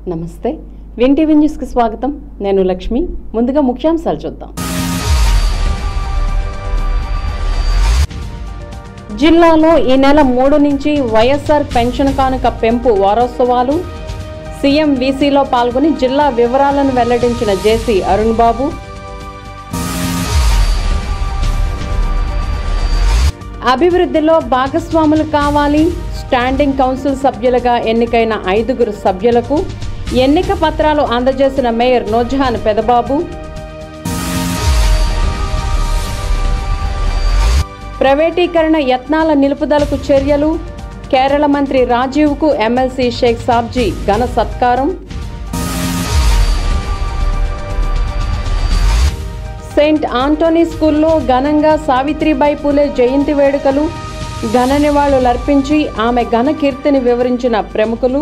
నమస్తే win TV న్యూస్కి స్వాగతం నేను లక్ష్మి ముందుగా ముఖ్యాంశాలు చూద్దాం జిల్లాలో ఈ నెల మూడు నుంచి వైఎస్ఆర్ పెన్షన్ కానుక పెంపు వారోత్సవాలు సీఎం వీసీలో పాల్గొని జిల్లా వివరాలను వెల్లడించిన జేసీ అరుణ్ బాబు అభివృద్ధిలో భాగస్వాములు కావాలి స్టాండింగ్ కౌన్సిల్ సభ్యులుగా ఎన్నికైన ఐదుగురు సభ్యులకు ఎన్నిక పత్రాలు అందజేసిన మేయర్ నూజహాన్ పెదబాబు ప్రైవేటీకరణ యత్నాల నిలుపుదలకు చర్యలు కేరళ మంత్రి రాజీవ్కు ఎమ్మెల్సీ షేక్ సాబ్జీ ఘన సత్కారం సెయింట్ ఆంటోనీ స్కూల్లో ఘనంగా సావిత్రిబాయి పూలే జయంతి వేడుకలు ఘన నివాళులర్పించి ఆమె ఘన కీర్తిని వివరించిన ప్రముఖులు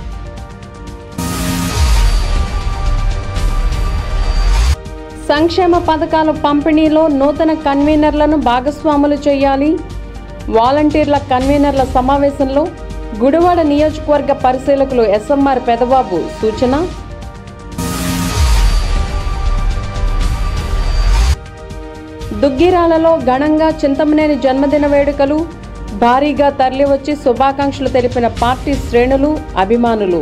సంక్షేమ పథకాల పంపిణీలో నూతన కన్వీనర్లను భాగస్వాములు చేయాలి వాలంటీర్ల కన్వీనర్ల సమావేశంలో గుడివాడ నియోజకవర్గ పరిశీలకులు ఎస్ఎంఆర్ పెదబాబు సూచన దుగ్గిరాలలో ఘనంగా చింతమనేని జన్మదిన వేడుకలు భారీగా తరలివచ్చి శుభాకాంక్షలు తెలిపిన పార్టీ శ్రేణులు అభిమానులు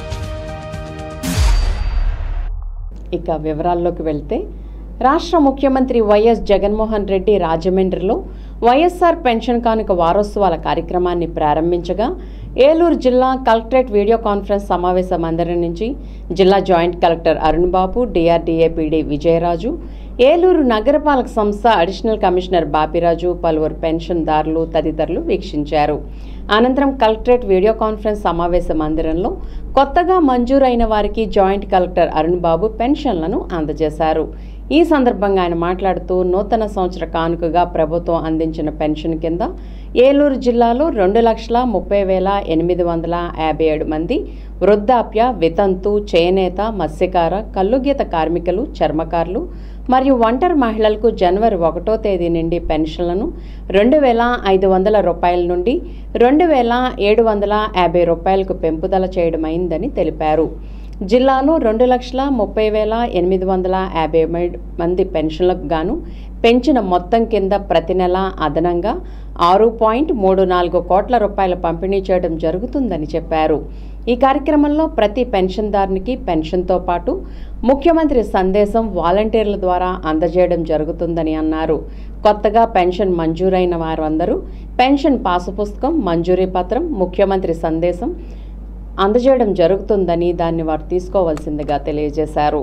ఇక వివరాల్లోకి వెళ్తే రాష్ట్ర ముఖ్యమంత్రి వైఎస్ జగన్మోహన్ రెడ్డి రాజమండ్రిలో వైఎస్ఆర్ పెన్షన్ కానుక వారోత్సవాల కార్యక్రమాన్ని ప్రారంభించగా ఏలూరు జిల్లా కలెక్టరేట్ వీడియో కాన్ఫరెన్స్ సమావేశ మందిరం నుంచి జిల్లా joint collector Arun Babu DRDA PD Vijayaraju Eluru నగరపాలక సంస్థ అడిషనల్ కమిషనర్ బాపిరాజు పలువురు పెన్షన్దారులు తదితరులు వీక్షించారు అనంతరం కలెక్టరేట్ వీడియో కాన్ఫరెన్స్ సమావేశ మందిరంలో కొత్తగా మంజూరైన వారికి జాయింట్ కలెక్టర్ అరుణ్ బాబు పెన్షన్లను అందజేశారు ఈ సందర్భంగా ఆయన మాట్లాడుతూ నూతన సంవత్సర కానుకగా ప్రభుత్వం అందించిన పెన్షన్ కింద ఏలూరు జిల్లాలో రెండు లక్షల ముప్పై వేల ఎనిమిది వందల యాభై ఏడు మంది వృద్ధాప్య వితంతు చేనేత మత్స్యకార కల్లుగీత కార్మికులు చర్మకారులు మరియు ఒంటరి మహిళలకు జనవరి ఒకటో తేదీ నుండి పెన్షన్లను రెండు వేల ఐదు వందల రూపాయల నుండి రెండు వేల ఏడు వందల యాభై రూపాయలకు పెంపుదల చేయడమైందని తెలిపారు జిల్లాలో రెండు లక్షల ముప్పై వేల ఎనిమిది వందల యాభై మంది పెన్షన్లకు గాను పెంచిన మొత్తం కింద ప్రతి నెల అదనంగా ఆరు పాయింట్ మూడు నాలుగు కోట్ల రూపాయల పంపిణీ చేయడం జరుగుతుందని చెప్పారు ఈ కార్యక్రమంలో ప్రతి పెన్షన్దారునికి పెన్షన్తో పాటు ముఖ్యమంత్రి సందేశం వాలంటీర్ల ద్వారా అందజేయడం జరుగుతుందని అన్నారు కొత్తగా పెన్షన్ మంజూరైన వారందరూ పెన్షన్ పాసుపుస్తకం మంజూరీ పత్రం ముఖ్యమంత్రి సందేశం అందజేయడం జరుగుతుందని దాన్ని వారు తీసుకోవాల్సిందిగా తెలియజేశారు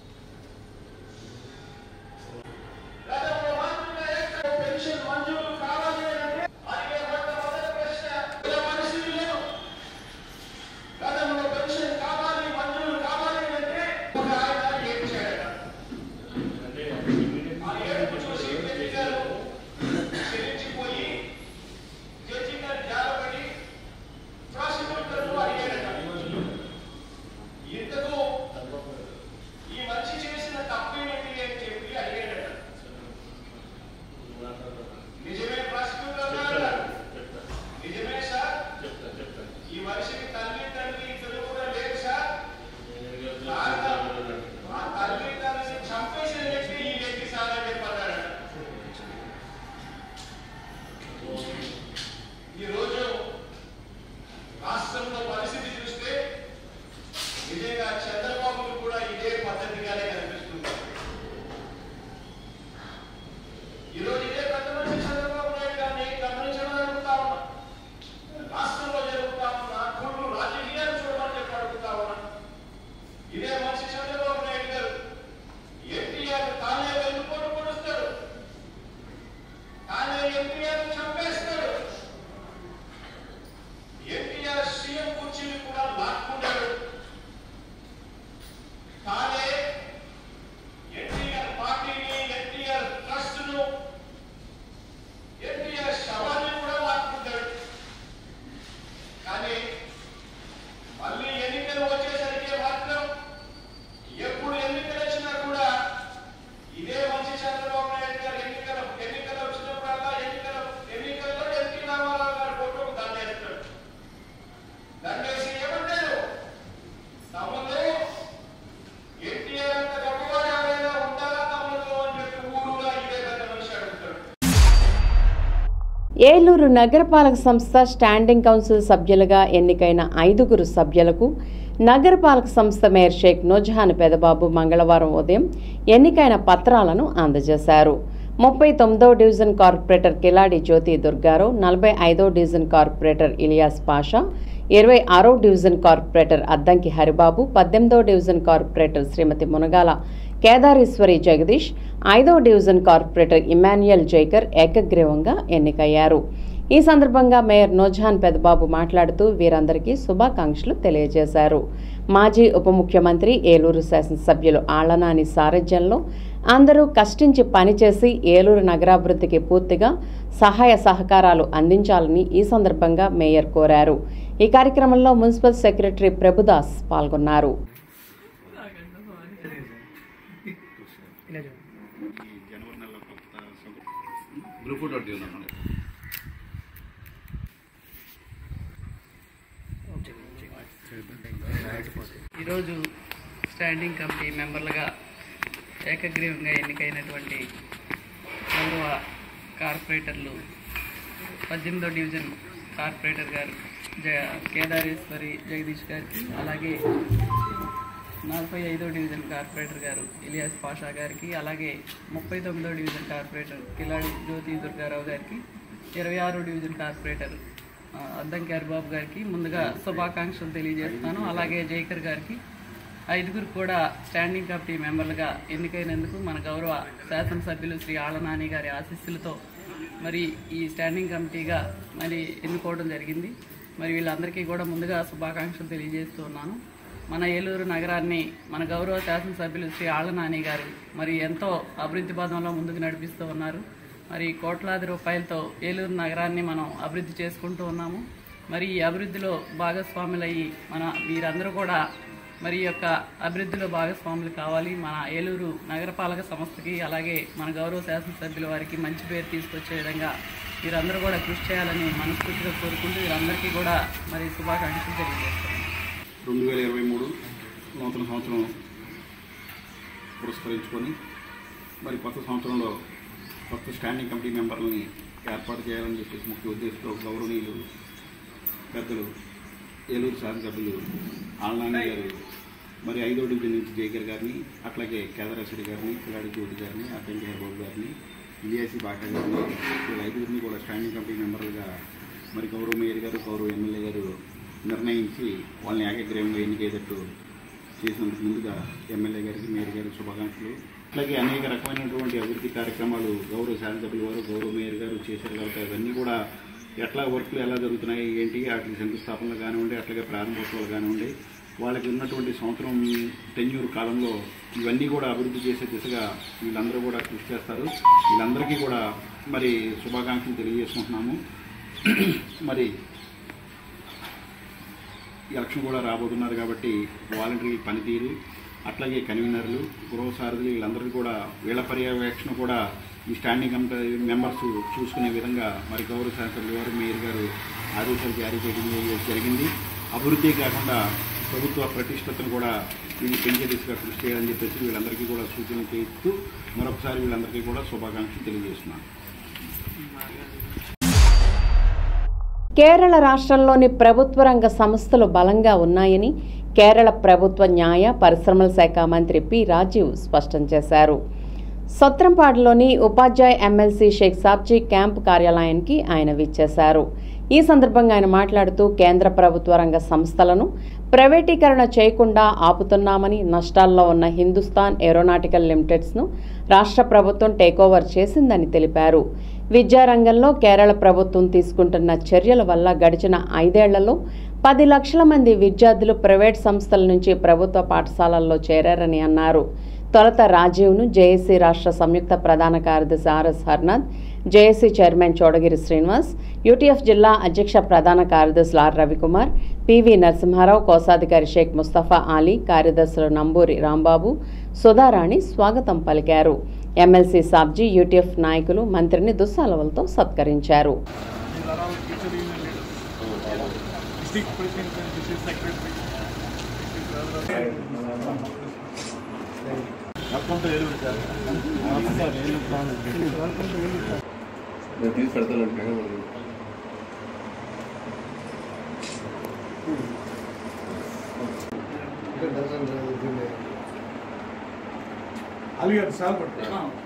పెన్షన్ మంజూరు కావాలి అంటే అడిగే మొట్టమొదటి ప్రశ్న ఏ మనిషికి లేదు గతంలో పెన్షన్ కావాలి మంజూరు కావాలి అంటే ఒక ఆయన ఏం చేయాలి ఆ ఏడుపు చూసి జడ్జి గారు చెల్లించిపోయి జడ్జి గారు జారబడి ప్రాసిక్యూటర్లు అడిగాడట ఇంతకు ఈ మనిషి చేసిన తప్పేమిటి అని చెప్పి అడిగాడట నిజమే ప్రాసిక్యూటర్ గారు నిజమే సార్ ఈ మనిషికి తల్లి తండ్రి ఇద్దరు కూడా లేరు సార్ కారణం మా తల్లి తండ్రిని చంపేసిన వ్యక్తి ఈ వ్యక్తి సార్ అని చెప్పాడు ఈరోజు రాష్ట్రంలో పరిస్థితి చూస్తే నిజంగా చంద్రబాబుకు కూడా ఇదే పద్ధతిగానే కనిపిస్తుంది ఈ రోజు ఇదే పెద్ద మనిషి చంద్రబాబు నాయుడు గారిని గమనించడం అడుగుతా ఉన్నా రాష్ట్రంలో జరుగుతా ఉన్న కుళ్ళు రాజకీయాలు చూడమని చెప్పి అడుగుతా ఉన్నా ఇదే మనిషి చంద్రబాబు నాయుడు గారు ఎన్టీఆర్ తానే వెన్నుపోటు పొడుస్తాడు తానే ఎన్టీఆర్ చంపేస్తాడు ఎన్టీఆర్ సీఎం కుర్చీని కూడా లాక్కున్నాడు తానే ఎన్టీఆర్ పార్టీని ఎన్టీఆర్ ట్రస్ట్ ను ఎన్టీఆర్ శవాన్ని కూడా లాక్కుంటాడు కానీ మళ్ళీ ఎన్నికలు వచ్చేసరికి మాత్రం ఎప్పుడు ఎన్నికలు వచ్చినా కూడా ఇదే మంచి చంద్రబాబు నాయుడు గారు ఎన్నికలు ఎన్నికలు వచ్చినప్పుడల్లా ఎన్నికలు ఎన్నికల్లో ఎన్టీ రామారావు గారి ఫోటోకు దండేస్తాడు దండేసి ఏమంటారు ఏలూరు నగరపాలక సంస్థ స్టాండింగ్ కౌన్సిల్ సభ్యులుగా ఎన్నికైన ఐదుగురు సభ్యులకు నగరపాలక సంస్థ మేయర్ షేక్ నూజహాన్ పెదబాబు మంగళవారం ఉదయం ఎన్నికైన పత్రాలను అందజేశారు ముప్పై తొమ్మిదో డివిజన్ కార్పొరేటర్ కిలాడి జ్యోతి దుర్గారావు నలభై ఐదో డివిజన్ కార్పొరేటర్ ఇలియాస్ పాషా ఇరవై ఆరో డివిజన్ కార్పొరేటర్ అద్దంకి హరిబాబు పద్దెనిమిదో డివిజన్ కార్పొరేటర్ శ్రీమతి మునగాల కేదారేశ్వరి జగదీష్ ఐదో డివిజన్ కార్పొరేటర్ ఇమాన్యుయల్ జైకర్ ఏకగ్రీవంగా ఎన్నికయ్యారు ఈ సందర్భంగా మేయర్ నోజాన్ పెదబాబు మాట్లాడుతూ వీరందరికీ శుభాకాంక్షలు తెలియజేశారు మాజీ ఉప ముఖ్యమంత్రి ఏలూరు శాసనసభ్యులు ఆళ్లనాని సారథ్యంలో అందరూ కష్టించి పనిచేసి ఏలూరు నగరాభివృద్ధికి పూర్తిగా సహాయ సహకారాలు అందించాలని ఈ సందర్భంగా మేయర్ కోరారు ఈ కార్యక్రమంలో మున్సిపల్ సెక్రటరీ ప్రభుదాస్ పాల్గొన్నారు గ్రూప్ ఫోటో తీయండి ఈరోజు స్టాండింగ్ కమిటీ మెంబర్లుగా ఏకగ్రీవంగా ఎన్నికైనటువంటి గౌరవ కార్పొరేటర్లు పద్దెనిమిదో డివిజన్ కార్పొరేటర్ గారు జ కేదారేశ్వరి జగదీష్ గారికి అలాగే నలభై ఐదో డివిజన్ కార్పొరేటర్ గారు ఇలియాస్ పాషా గారికి అలాగే ముప్పై తొమ్మిదో డివిజన్ కార్పొరేటర్ కిలాడి జ్యోతి దుర్గారావు గారికి ఇరవై ఆరో డివిజన్ కార్పొరేటర్ ఆ, అద్దంకి హరిబాబు గారికి ముందుగా శుభాకాంక్షలు తెలియజేస్తాను అలాగే జైకర్ గారికి ఐదుగురు కూడా స్టాండింగ్ కమిటీ మెంబర్లుగా ఎన్నికైనందుకు మన గౌరవ శాసనసభ్యులు శ్రీ ఆళ్లనాని గారి ఆశీస్సులతో మరి ఈ స్టాండింగ్ కమిటీగా మరి ఎన్నుకోవడం జరిగింది మరి వీళ్ళందరికీ కూడా ముందుగా శుభాకాంక్షలు తెలియజేస్తూ ఉన్నాను మన ఏలూరు నగరాన్ని మన గౌరవ శాసనసభ్యులు శ్రీ ఆళ్లనాని గారు మరి ఎంతో అభివృద్ధి పదంలో ముందుకు నడిపిస్తూ ఉన్నారు మరి కోట్లాది రూపాయలతో ఏలూరు నగరాన్ని మనం అభివృద్ధి చేసుకుంటూ ఉన్నాము మరి ఈ అభివృద్ధిలో భాగస్వాములయ్యి మన మీరందరూ కూడా మరి ఈ యొక్క అభివృద్ధిలో భాగస్వాములు కావాలి మన ఏలూరు నగరపాలక సంస్థకి అలాగే మన గౌరవ శాసనసభ్యుల వారికి మంచి పేరు తీసుకొచ్చే విధంగా మీరందరూ కూడా కృషి చేయాలని మనస్ఫూర్తిగా కోరుకుంటూ వీరందరికీ కూడా మరి శుభాకాంక్షలు తెలియజేస్తున్నాను రెండు వేల ఇరవై మూడు నూతన సంవత్సరం పురస్కరించుకొని మరి కొత్త సంవత్సరంలో కొత్త స్టాండింగ్ కమిటీ మెంబర్లని ఏర్పాటు చేయాలని చెప్పేసి ముఖ్య ఉద్దేశంతో గౌరవనీయులు పెద్దలు ఏలూరు శాసనసభ్యులు ఆళ్ళనాని గారు మరి ఐదో డివిజన్ నుంచి జేకర్ గారిని అట్లాగే కేదారేశ్వరి గారిని కిలాడి జ్యోతి గారిని అద్దంకి హరిబాబు గారిని విజయసి బాటా గారిని వీళ్ళ ఐదుగురిని కూడా స్టాండింగ్ కమిటీ మెంబర్లుగా మరి గౌరవ మేయర్ గారు గౌరవ ఎమ్మెల్యే గారు నిర్ణయించి వాళ్ళని ఏకగ్రీవంగా ఎన్నికేటట్టు చేసినందుకు ముందుగా ఎమ్మెల్యే గారికి మేయర్ గారికి శుభాకాంక్షలు అట్లాగే అనేక రకమైనటువంటి అభివృద్ధి కార్యక్రమాలు గౌరవ శాసనసభ్యుల వారు గౌరవ మేయర్ గారు చేశారు కాబట్టి అవన్నీ కూడా ఎట్లా వర్క్లు ఎలా జరుగుతున్నాయి ఏంటి వాటికి శంకుస్థాపనలు కానివ్వండి అట్లాగే ప్రారంభోత్సవాలు కానివ్వండి వాళ్ళకి ఉన్నటువంటి సంవత్సరం టెన్యూర్ కాలంలో ఇవన్నీ కూడా అభివృద్ధి చేసే దిశగా వీళ్ళందరూ కూడా కృషి చేస్తారు వీళ్ళందరికీ కూడా మరి శుభాకాంక్షలు తెలియజేసుకుంటున్నాము మరి ఎలక్షన్ కూడా రాబోతున్నారు కాబట్టి వాలంటరీ పనితీరు అట్లాగే కన్వీనర్లు గృహ సారథులు వీళ్ళందరికీ కూడా వీళ్ళ పర్యవేక్షణ కూడా ఈ స్టాండింగ్ కమిటీ మెంబర్స్ చూసుకునే విధంగా మరి గౌరవ శాసనసభ్యులు గారు మేయర్ గారు ఆదేశాలు జారీ చేయడం జరిగింది అభివృద్ధి కాకుండా ప్రభుత్వ ప్రతిష్టతను కూడా వీళ్ళు పెంచే దిశగా కృషి చేయాలని చెప్పేసి వీళ్ళందరికీ కూడా సూచనలు చేస్తూ మరొకసారి వీళ్ళందరికీ కూడా శుభాకాంక్షలు తెలియజేస్తున్నాను కేరళ రాష్ట్రంలోని ప్రభుత్వ రంగ సంస్థలు బలంగా ఉన్నాయని కేరళ ప్రభుత్వ న్యాయ పరిశ్రమల శాఖ మంత్రి పి రాజీవ్ స్పష్టం చేశారు సత్రంపాడులోని ఉపాధ్యాయ ఎమ్మెల్సీ షేక్ సాబ్జీ క్యాంప్ కార్యాలయానికి ఆయన విచ్చేశారు ఈ సందర్భంగా ఆయన మాట్లాడుతూ కేంద్ర ప్రభుత్వ రంగ సంస్థలను ప్రైవేటీకరణ చేయకుండా ఆపుతున్నామని నష్టాల్లో ఉన్న హిందుస్థాన్ ఏరోనాటికల్ లిమిటెడ్స్ను రాష్ట్ర ప్రభుత్వం టేకోవర్ చేసిందని తెలిపారు విద్యారంగంలో కేరళ ప్రభుత్వం తీసుకుంటున్న చర్యల వల్ల గడిచిన ఐదేళ్లలో పది లక్షల మంది విద్యార్థులు ప్రైవేట్ సంస్థల నుంచి ప్రభుత్వ పాఠశాలల్లో చేరారని అన్నారు తొలుత రాజీవ్ను జేఏసీ రాష్ట్ర సంయుక్త ప్రధాన కార్యదర్శి R S Harnath JAC chairman Chodagiri Srinivas UTF జిల్లా అధ్యక్ష ప్రధాన కార్యదర్శులు ఆర్ రవికుమార్ పివి నరసింహారావు కోశాధికారి షేక్ ముస్తఫా అలీ కార్యదర్శులు నంబూరి రాంబాబు సుధారాణి స్వాగతం పలికారు ఎమ్మెల్సీ సాబ్జీ యూటీఎఫ్ నాయకులు మంత్రిని దుస్సాలవలతో సత్కరించారు నేను తీసి పెడతాను కంగారు పడదు అలిగారు సార్ పట్టు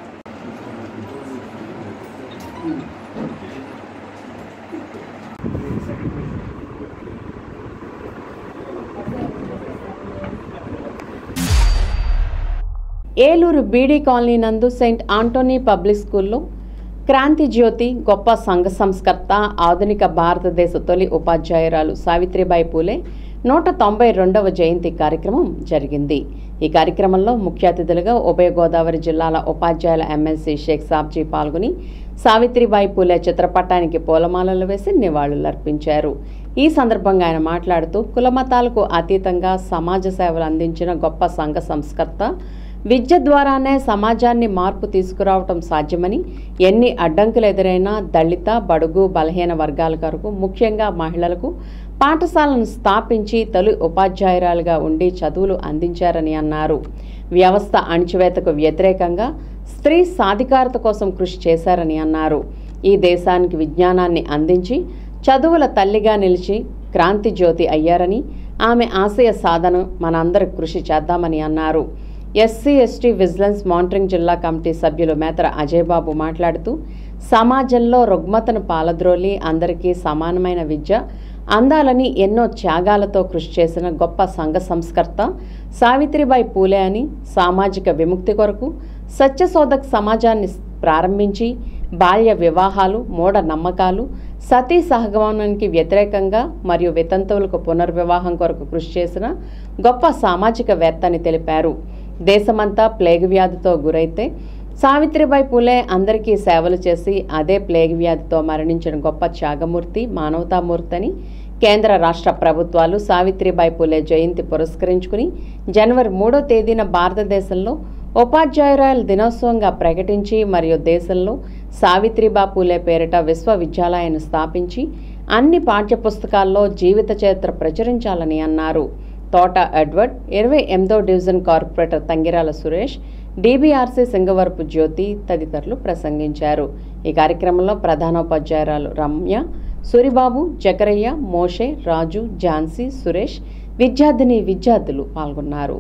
ఏలూరు బీడీ కాలనీ నందు సెయింట్ ఆంటోనీ పబ్లిక్ స్కూల్లో క్రాంతి జ్యోతి గొప్ప సంఘ సంస్కర్త ఆధునిక భారతదేశ తొలి ఉపాధ్యాయురాలు సావిత్రిబాయి పూలే నూట తొంభై రెండవ జయంతి కార్యక్రమం జరిగింది ఈ కార్యక్రమంలో ముఖ్య అతిథులుగా ఉభయ గోదావరి జిల్లాల ఉపాధ్యాయుల ఎమ్మెల్సీ షేక్ సాబ్జీ పాల్గొని సావిత్రిబాయి పూలే చిత్రపటానికి పూలమాలలు వేసి నివాళులర్పించారు ఈ సందర్భంగా ఆయన మాట్లాడుతూ కులమతాలకు అతీతంగా సమాజ సేవలు అందించిన గొప్ప సంఘ సంస్కర్త విద్య ద్వారానే సమాజాన్ని మార్పు తీసుకురావటం సాధ్యమని ఎన్ని అడ్డంకులు ఎదురైనా దళిత బడుగు బలహీన వర్గాల కొరకు ముఖ్యంగా మహిళలకు పాఠశాలను స్థాపించి తొలి ఉపాధ్యాయురాలుగా ఉండి చదువులు అందించారని అన్నారు వ్యవస్థ అణిచివేతకు వ్యతిరేకంగా స్త్రీ సాధికారత కోసం కృషి చేశారని అన్నారు ఈ దేశానికి విజ్ఞానాన్ని అందించి చదువుల తల్లిగా నిలిచి క్రాంతి జ్యోతి అయ్యారని ఆమె ఆశయ సాధన మనందరి కృషి చేద్దామని అన్నారు ఎస్సీ ఎస్టీ విజిలెన్స్ మానిటరింగ్ జిల్లా కమిటీ సభ్యులు మేతర అజయబాబు మాట్లాడుతూ సమాజంలో రుగ్మతను పాలద్రోలి అందరికీ సమానమైన విద్య అందాలని ఎన్నో త్యాగాలతో కృషి చేసిన గొప్ప సంఘ సంస్కర్త సావిత్రిబాయి పూలే అని సామాజిక విముక్తి కొరకు సత్యశోధక్ సమాజాన్ని ప్రారంభించి బాల్య వివాహాలు మూఢ నమ్మకాలు సతీ సహగమనానికి వ్యతిరేకంగా మరియు వితంతువులకు పునర్వివాహం కొరకు కృషి చేసిన గొప్ప సామాజికవేత్త అని తెలిపారు దేశమంతా ప్లేగ్ వ్యాధితో గురైతే సావిత్రిబాయి పూలే అందరికీ సేవలు చేసి అదే ప్లేగ్ వ్యాధితో మరణించిన గొప్ప త్యాగమూర్తి మానవతామూర్తి అని కేంద్ర రాష్ట్ర ప్రభుత్వాలు సావిత్రిబాయి పూలే జయంతి పురస్కరించుకుని జనవరి మూడో తేదీన భారతదేశంలో ఉపాధ్యాయురాయల దినోత్సవంగా ప్రకటించి మరియు దేశంలో సావిత్రిబా పూలే పేరిట విశ్వవిద్యాలయాన్ని స్థాపించి అన్ని పాఠ్యపుస్తకాల్లో జీవిత చరిత్ర ప్రచురించాలని అన్నారు తోట ఎడ్వర్డ్ ఇరవై ఎనిమిదో division corporator Thangirala Suresh DBRC Singavarapu Jyothi తదితరులు ప్రసంగించారు ఈ కార్యక్రమంలో ప్రధానోపాధ్యాయురాలు రమ్య సూరిబాబు జకరయ్య మోషే రాజు ఝాన్సీ సురేష్ విద్యార్థిని విద్యార్థులు పాల్గొన్నారు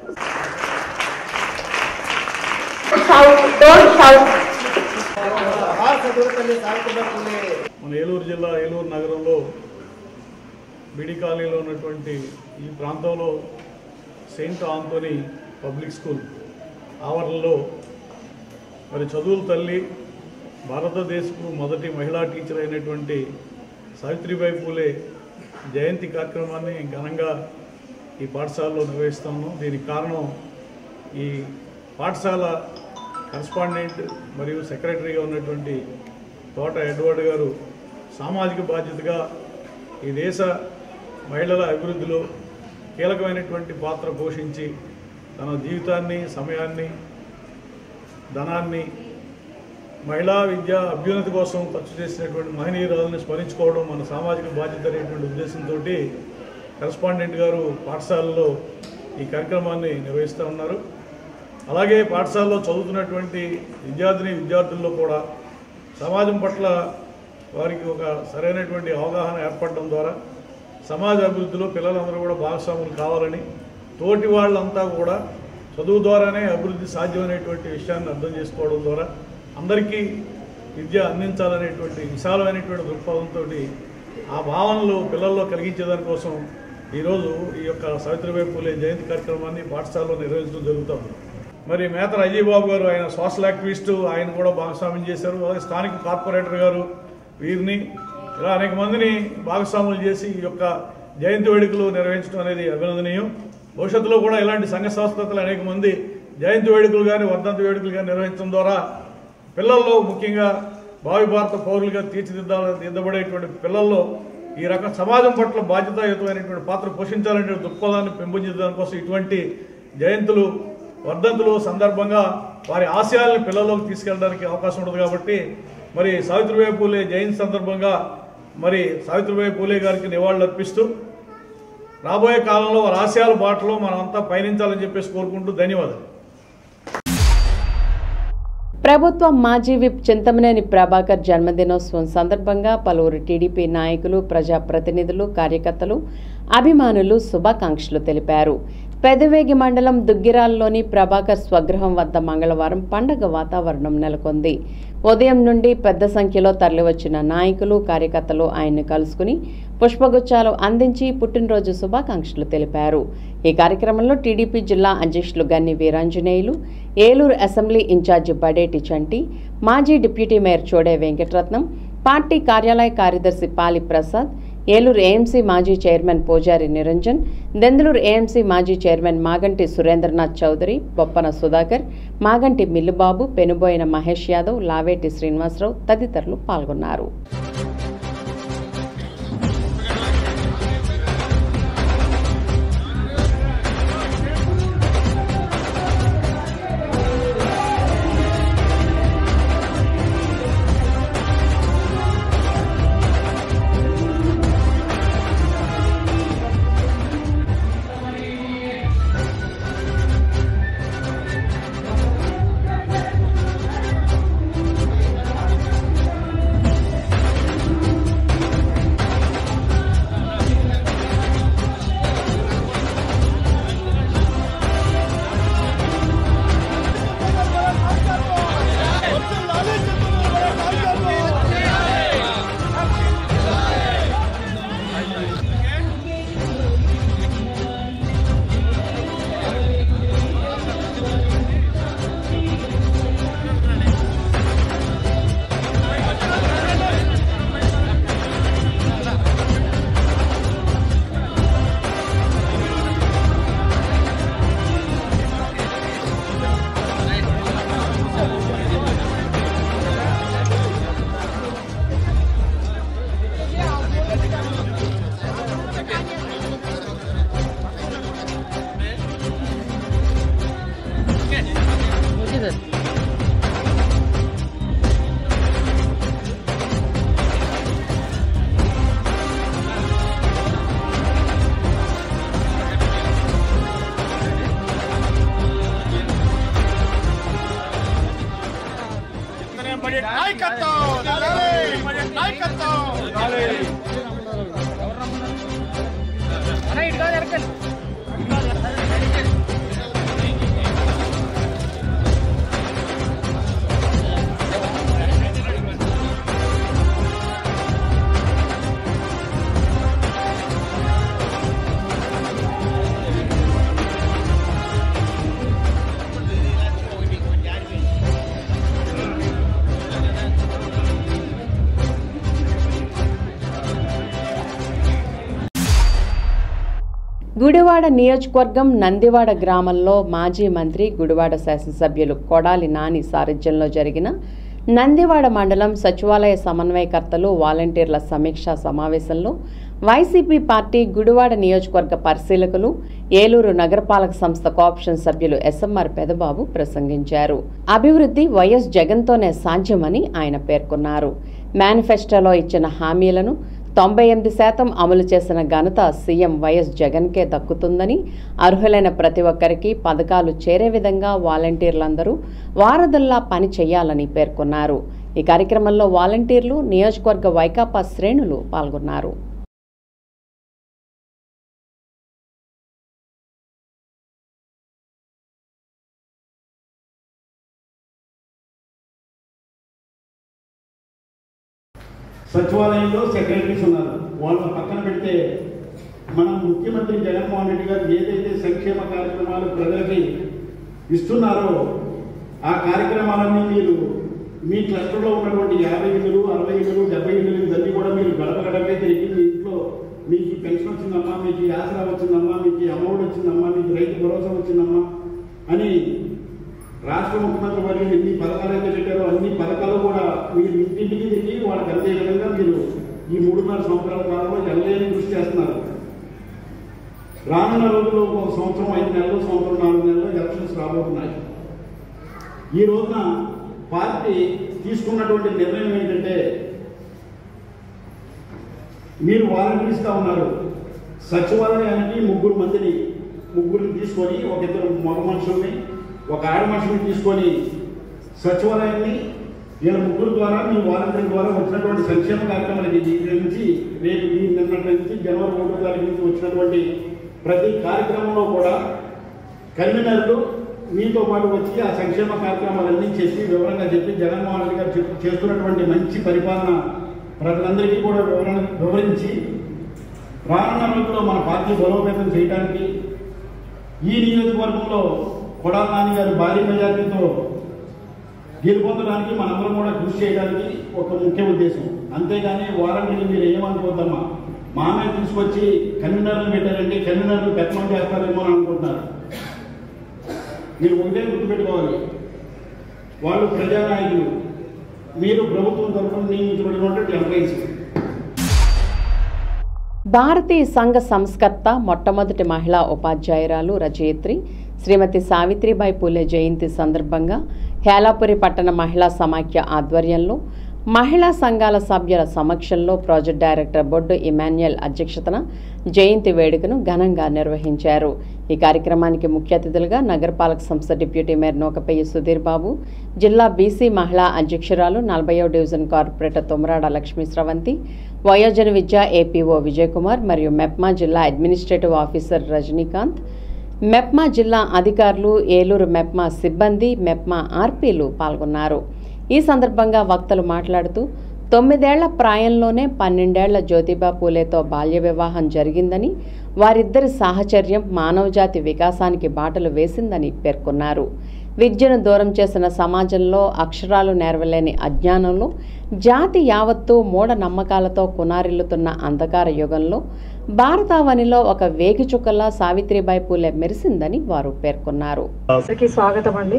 మన ఏలూరు జిల్లా ఏలూరు నగరంలో బిడి కాలనీలో ఉన్నటువంటి ఈ ప్రాంతంలో సెయింట్ ఆంతోనీ పబ్లిక్ స్కూల్ ఆవరణలో మరి చదువుల తల్లి భారతదేశపు మొదటి మహిళా టీచర్ అయినటువంటి సావిత్రిబాయి పూలే జయంతి కార్యక్రమాన్ని ఘనంగా ఈ పాఠశాలలో నిర్వహిస్తాము దీనికి కారణం ఈ పాఠశాల కరస్పాండెంట్ మరియు సెక్రటరీగా ఉన్నటువంటి తోట ఎడ్వర్డ్ గారు సామాజిక బాధ్యతగా ఈ దేశ మహిళల అభివృద్ధిలో కీలకమైనటువంటి పాత్ర పోషించి తన జీవితాన్ని సమయాన్ని ధనాన్ని మహిళా విద్య అభ్యున్నతి కోసం ఖర్చు చేసినటువంటి మహనీయురాలను స్మరించుకోవడం మన సామాజిక బాధ్యత అనేటువంటి ఉద్దేశంతో కరస్పాండెంట్ గారు పాఠశాలలో ఈ కార్యక్రమాన్ని నిర్వహిస్తూ ఉన్నారు అలాగే పాఠశాలలో చదువుతున్నటువంటి విద్యార్థిని విద్యార్థుల్లో కూడా సమాజం పట్ల వారికి ఒక సరైనటువంటి అవగాహన ఏర్పడడం ద్వారా సమాజ అభివృద్ధిలో పిల్లలందరూ కూడా భాగస్వాములు కావాలని తోటి వాళ్ళంతా కూడా చదువు ద్వారానే అభివృద్ధి సాధ్యమనేటువంటి విషయాన్ని అర్థం చేసుకోవడం ద్వారా అందరికీ విద్య అందించాలనేటువంటి విశాలమైనటువంటి దృక్పథంతో ఆ భావనలు పిల్లల్లో కలిగించేదానికోసం ఈరోజు ఈ యొక్క సావిత్రిబాయి పూలే జయంతి కార్యక్రమాన్ని పాఠశాలలో నిర్వహించడం జరుగుతుంది మరి మేతర అజయ్ బాబు గారు ఆయన సోషల్ యాక్టివిస్టు ఆయన కూడా భాగస్వామ్యం చేశారు అలాగే స్థానిక కార్పొరేటర్ గారు వీరిని ఇలా అనేక మందిని భాగస్వాములు చేసి ఈ యొక్క జయంతి వేడుకలు నిర్వహించడం అనేది అభినందనీయం భవిష్యత్తులో కూడా ఇలాంటి సంఘ సంస్కృతులు అనేక మంది జయంతి వేడుకలు కానీ వర్ధంతి వేడుకలు కానీ నిర్వహించడం ద్వారా పిల్లల్లో ముఖ్యంగా భావి భారత పౌరులుగా తీర్చిదిద్దాల దిద్దబడేటువంటి పిల్లల్లో ఈ రకం సమాజం పట్ల బాధ్యతాయుతమైనటువంటి పాత్ర పోషించాలనే దృక్పథాన్ని పెంపొందించడానికి కోసం ఇటువంటి జయంతులు వర్ధంతులు సందర్భంగా వారి ఆశయాల్ని పిల్లల్లోకి తీసుకెళ్ళడానికి అవకాశం ఉంటుంది కాబట్టి మరి సావిత్రిబాయి పూలే జయంతి సందర్భంగా మరి సావిత్రిబాయి పూలే గారికి నివాళులు అర్పిస్తూ రాబోయే కాలంలో వారి ఆశయాల బాటలో మనమంతా పయనించాలని చెప్పేసి కోరుకుంటూ ధన్యవాదాలు ప్రభుత్వ మాజీ విప్ చింతమనేని ప్రభాకర్ జన్మదినోత్సవం సందర్భంగా పలువురు టీడీపీ నాయకులు ప్రజాప్రతినిధులు కార్యకర్తలు అభిమానులు శుభాకాంక్షలు తెలిపారు పెదవేగి మండలం దుగ్గిరాల్లోని ప్రభాకర్ స్వగృహం వద్ద మంగళవారం పండగ వాతావరణం నెలకొంది ఉదయం నుండి పెద్ద సంఖ్యలో తరలివచ్చిన నాయకులు కార్యకర్తలు ఆయన్ని కలుసుకుని పుష్పగుచ్చాలు అందించి పుట్టినరోజు శుభాకాంక్షలు తెలిపారు ఈ కార్యక్రమంలో టీడీపీ జిల్లా అధ్యక్షులు గన్ని వీరాంజనేయులు ఏలూరు అసెంబ్లీ ఇన్ఛార్జి బడేటి చంటి మాజీ deputy mayor Chode Venkataratnam party కార్యాలయ కార్యదర్శి పాలి ప్రసాద్ ఏలూరు ఏఎంసీ మాజీ చైర్మన్ పూజారి నిరంజన్ దెందులూరు ఏఎంసీ మాజీ చైర్మన్ మాగంటి సురేంద్రనాథ్ చౌదరి బొప్పన సుధాకర్ మాగంటి మిల్లుబాబు పెనుబోయిన మహేష్ యాదవ్ లావేటి శ్రీనివాసరావు తదితరులు పాల్గొన్నారు నాయకత్వం నాయకత్వం గుడివాడ నియోజకవర్గం నందివాడ గ్రామంలో మాజీ మంత్రి గుడివాడ శాసనసభ్యులు కొడాలి నాని సారథ్యంలో జరిగిన నందివాడ మండలం సచివాలయ సమన్వయకర్తలు వాలంటీర్ల సమీక్షా సమావేశంలో వైసీపీ పార్టీ గుడివాడ నియోజకవర్గ పరిశీలకులు ఏలూరు నగరపాలక సంస్థ కోఆప్షన్ సభ్యులు ఎస్ఎంఆర్ పెదబాబు ప్రసంగించారు అభివృద్ధి వైఎస్ జగన్తోనే సాధ్యమని ఆయన పేర్కొన్నారు మేనిఫెస్టోలో ఇచ్చిన హామీలను తొంభై ఎనిమిది శాతం అమలు చేసిన ఘనత సీఎం వైఎస్ జగన్కే దక్కుతుందని అర్హులైన ప్రతి ఒక్కరికి పథకాలు చేరే విధంగా వాలంటీర్లందరూ వారధుల్లా పని చేయాలని పేర్కొన్నారు ఈ కార్యక్రమంలో వాలంటీర్లు నియోజకవర్గ వైకాపా శ్రేణులు పాల్గొన్నారు సచివాలయంలో సెక్రటరీస్ ఉన్నారు వాళ్ళని పక్కన పెడితే మనం ముఖ్యమంత్రి జగన్మోహన్ రెడ్డి గారు ఏదైతే సంక్షేమ కార్యక్రమాలు ప్రజలకి ఇస్తున్నారో ఆ కార్యక్రమాలన్నీ మీరు మీ క్లస్టర్లో ఉన్నటువంటి యాభై ఇళ్ళు అరవై ఇళ్ళు డెబ్బై ఇళ్ళు ఇవన్నీ కూడా మీరు గడప గడపే తిరిగి మీ ఇంట్లో మీకు ఈ పెన్షన్ వచ్చిందమ్మా మీకు ఈ ఆసరా వచ్చిందమ్మా మీకు ఈ అమౌంట్ వచ్చిందమ్మా మీకు రైతు భరోసా వచ్చిందమ్మా అని రాష్ట్ర ముఖ్యమంత్రి వర్యులు ఎన్ని పథకాలు అయితే పెట్టారో అన్ని పథకాలు కూడా మీరు ఇంటింటికి తిరిగి వాళ్ళకి అందే విధంగా మీరు ఈ మూడున్నర సంవత్సరాల కాలంలో ఎల్లలేని కృషి చేస్తున్నారు రానున్న రోజుల్లో ఒక సంవత్సరం ఐదు నెలలు సంవత్సరం నాలుగు నెలలు ఎలక్షన్స్ రాబోతున్నాయి ఈ రోజున పార్టీ తీసుకున్నటువంటి నిర్ణయం ఏంటంటే మీరు వాలంటీర్స్గా ఉన్నారు సచివాలయానికి ముగ్గురు మందిని ముగ్గురిని తీసుకొని ఒక ఇద్దరు మగ మనుషుల్ని ఒక ఆడ మనుషుల్ని తీసుకొని సచివాలయాన్ని వీళ్ళ ముగ్గురు ద్వారా మీ వాలంటీర్ ద్వారా వచ్చినటువంటి సంక్షేమ కార్యక్రమాలకి ఈ నుంచి రేపు ఈ నిన్నటి నుంచి జనవరి ఒకటో తారీఖు నుంచి వచ్చినటువంటి ప్రతి కార్యక్రమంలో కూడా కన్వీనర్లు మీతో పాటు వచ్చి ఆ సంక్షేమ కార్యక్రమాలన్నీ చెప్పి వివరంగా చెప్పి జగన్మోహన్ రెడ్డి గారు చెప్పి చేస్తున్నటువంటి మంచి పరిపాలన ప్రజలందరికీ కూడా వివరణ వివరించి రానున్న రోజుల్లో మన పార్టీ బలోపేతం చేయడానికి ఈ నియోజకవర్గంలో కొడాల నాని గారు భారీ మెజార్టీతో గెలుపొందడానికి మనందరం కూడా కృషి చేయడానికి ఒక ముఖ్య ఉద్దేశం అంతేగాని వారంటీలు మీరు ఏమనుకోద్దమ్మా మామే తీసుకొచ్చి కన్వీనర్లు పెట్టారంటే కన్వీనర్లు పెత్తనం చేస్తారేమో అని అనుకుంటున్నారు మీరు ఒకటే గుర్తుపెట్టుకోవాలి వాళ్ళు ప్రజానాయకులు మీరు ప్రభుత్వం తరఫున నియమించబడినటువంటి ఎంప్లాయీస్ భారతీయ సంఘ సంస్కర్త మొట్టమొదటి మహిళా ఉపాధ్యాయురాలు రచయిత్రి శ్రీమతి సావిత్రిబాయి పూలే జయంతి సందర్భంగా హేలాపురి పట్టణ మహిళా సమాఖ్య ఆధ్వర్యంలో మహిళా సంఘాల సభ్యుల సమక్షంలో ప్రాజెక్ట్ డైరెక్టర్ బొడ్డు ఇమాన్యుయల్ అధ్యక్షతన జయంతి వేడుకను ఘనంగా నిర్వహించారు ఈ కార్యక్రమానికి ముఖ్య అతిథులుగా నగరపాలక సంస్థ డిప్యూటీ మేయర్ నూకపయ్య సుధీర్ బాబు జిల్లా బీసీ మహిళా అధ్యక్షురాలు నలభైవ డివిజన్ కార్పొరేటర్ తుమరాడ లక్ష్మీ స్రవంతి వయోజన విద్య ఏపీఓ విజయ్ కుమార్ మరియు మెప్మా జిల్లా అడ్మినిస్ట్రేటివ్ ఆఫీసర్ రజనీకాంత్ మెప్మా జిల్లా అధికారులు ఏలూరు మెప్మా సిబ్బంది మెప్మా ఆర్పీలు పాల్గొన్నారు ఈ సందర్భంగా వక్తలు మాట్లాడుతూ తొమ్మిదేళ్ల ప్రాయంలోనే పన్నెండేళ్ల జ్యోతిబా పూలేతో బాల్య వివాహం జరిగిందని వారిద్దరి సాహచర్యం మానవజాతి వికాసానికి బాటలు వేసిందని పేర్కొన్నారు విద్యను దూరం చేసిన సమాజంలో అక్షరాలు నేర్వలేని అజ్ఞానంలో జాతి యావత్తూ మూఢ నమ్మకాలతో కునారిల్లుతున్న అంధకార యుగంలో భారతావనిలో ఒక వేగి చుక్కలా సావిత్రిబాయి పూలే మెరిసిందని వారు పేర్కొన్నారు అందరికీ స్వాగతం అండి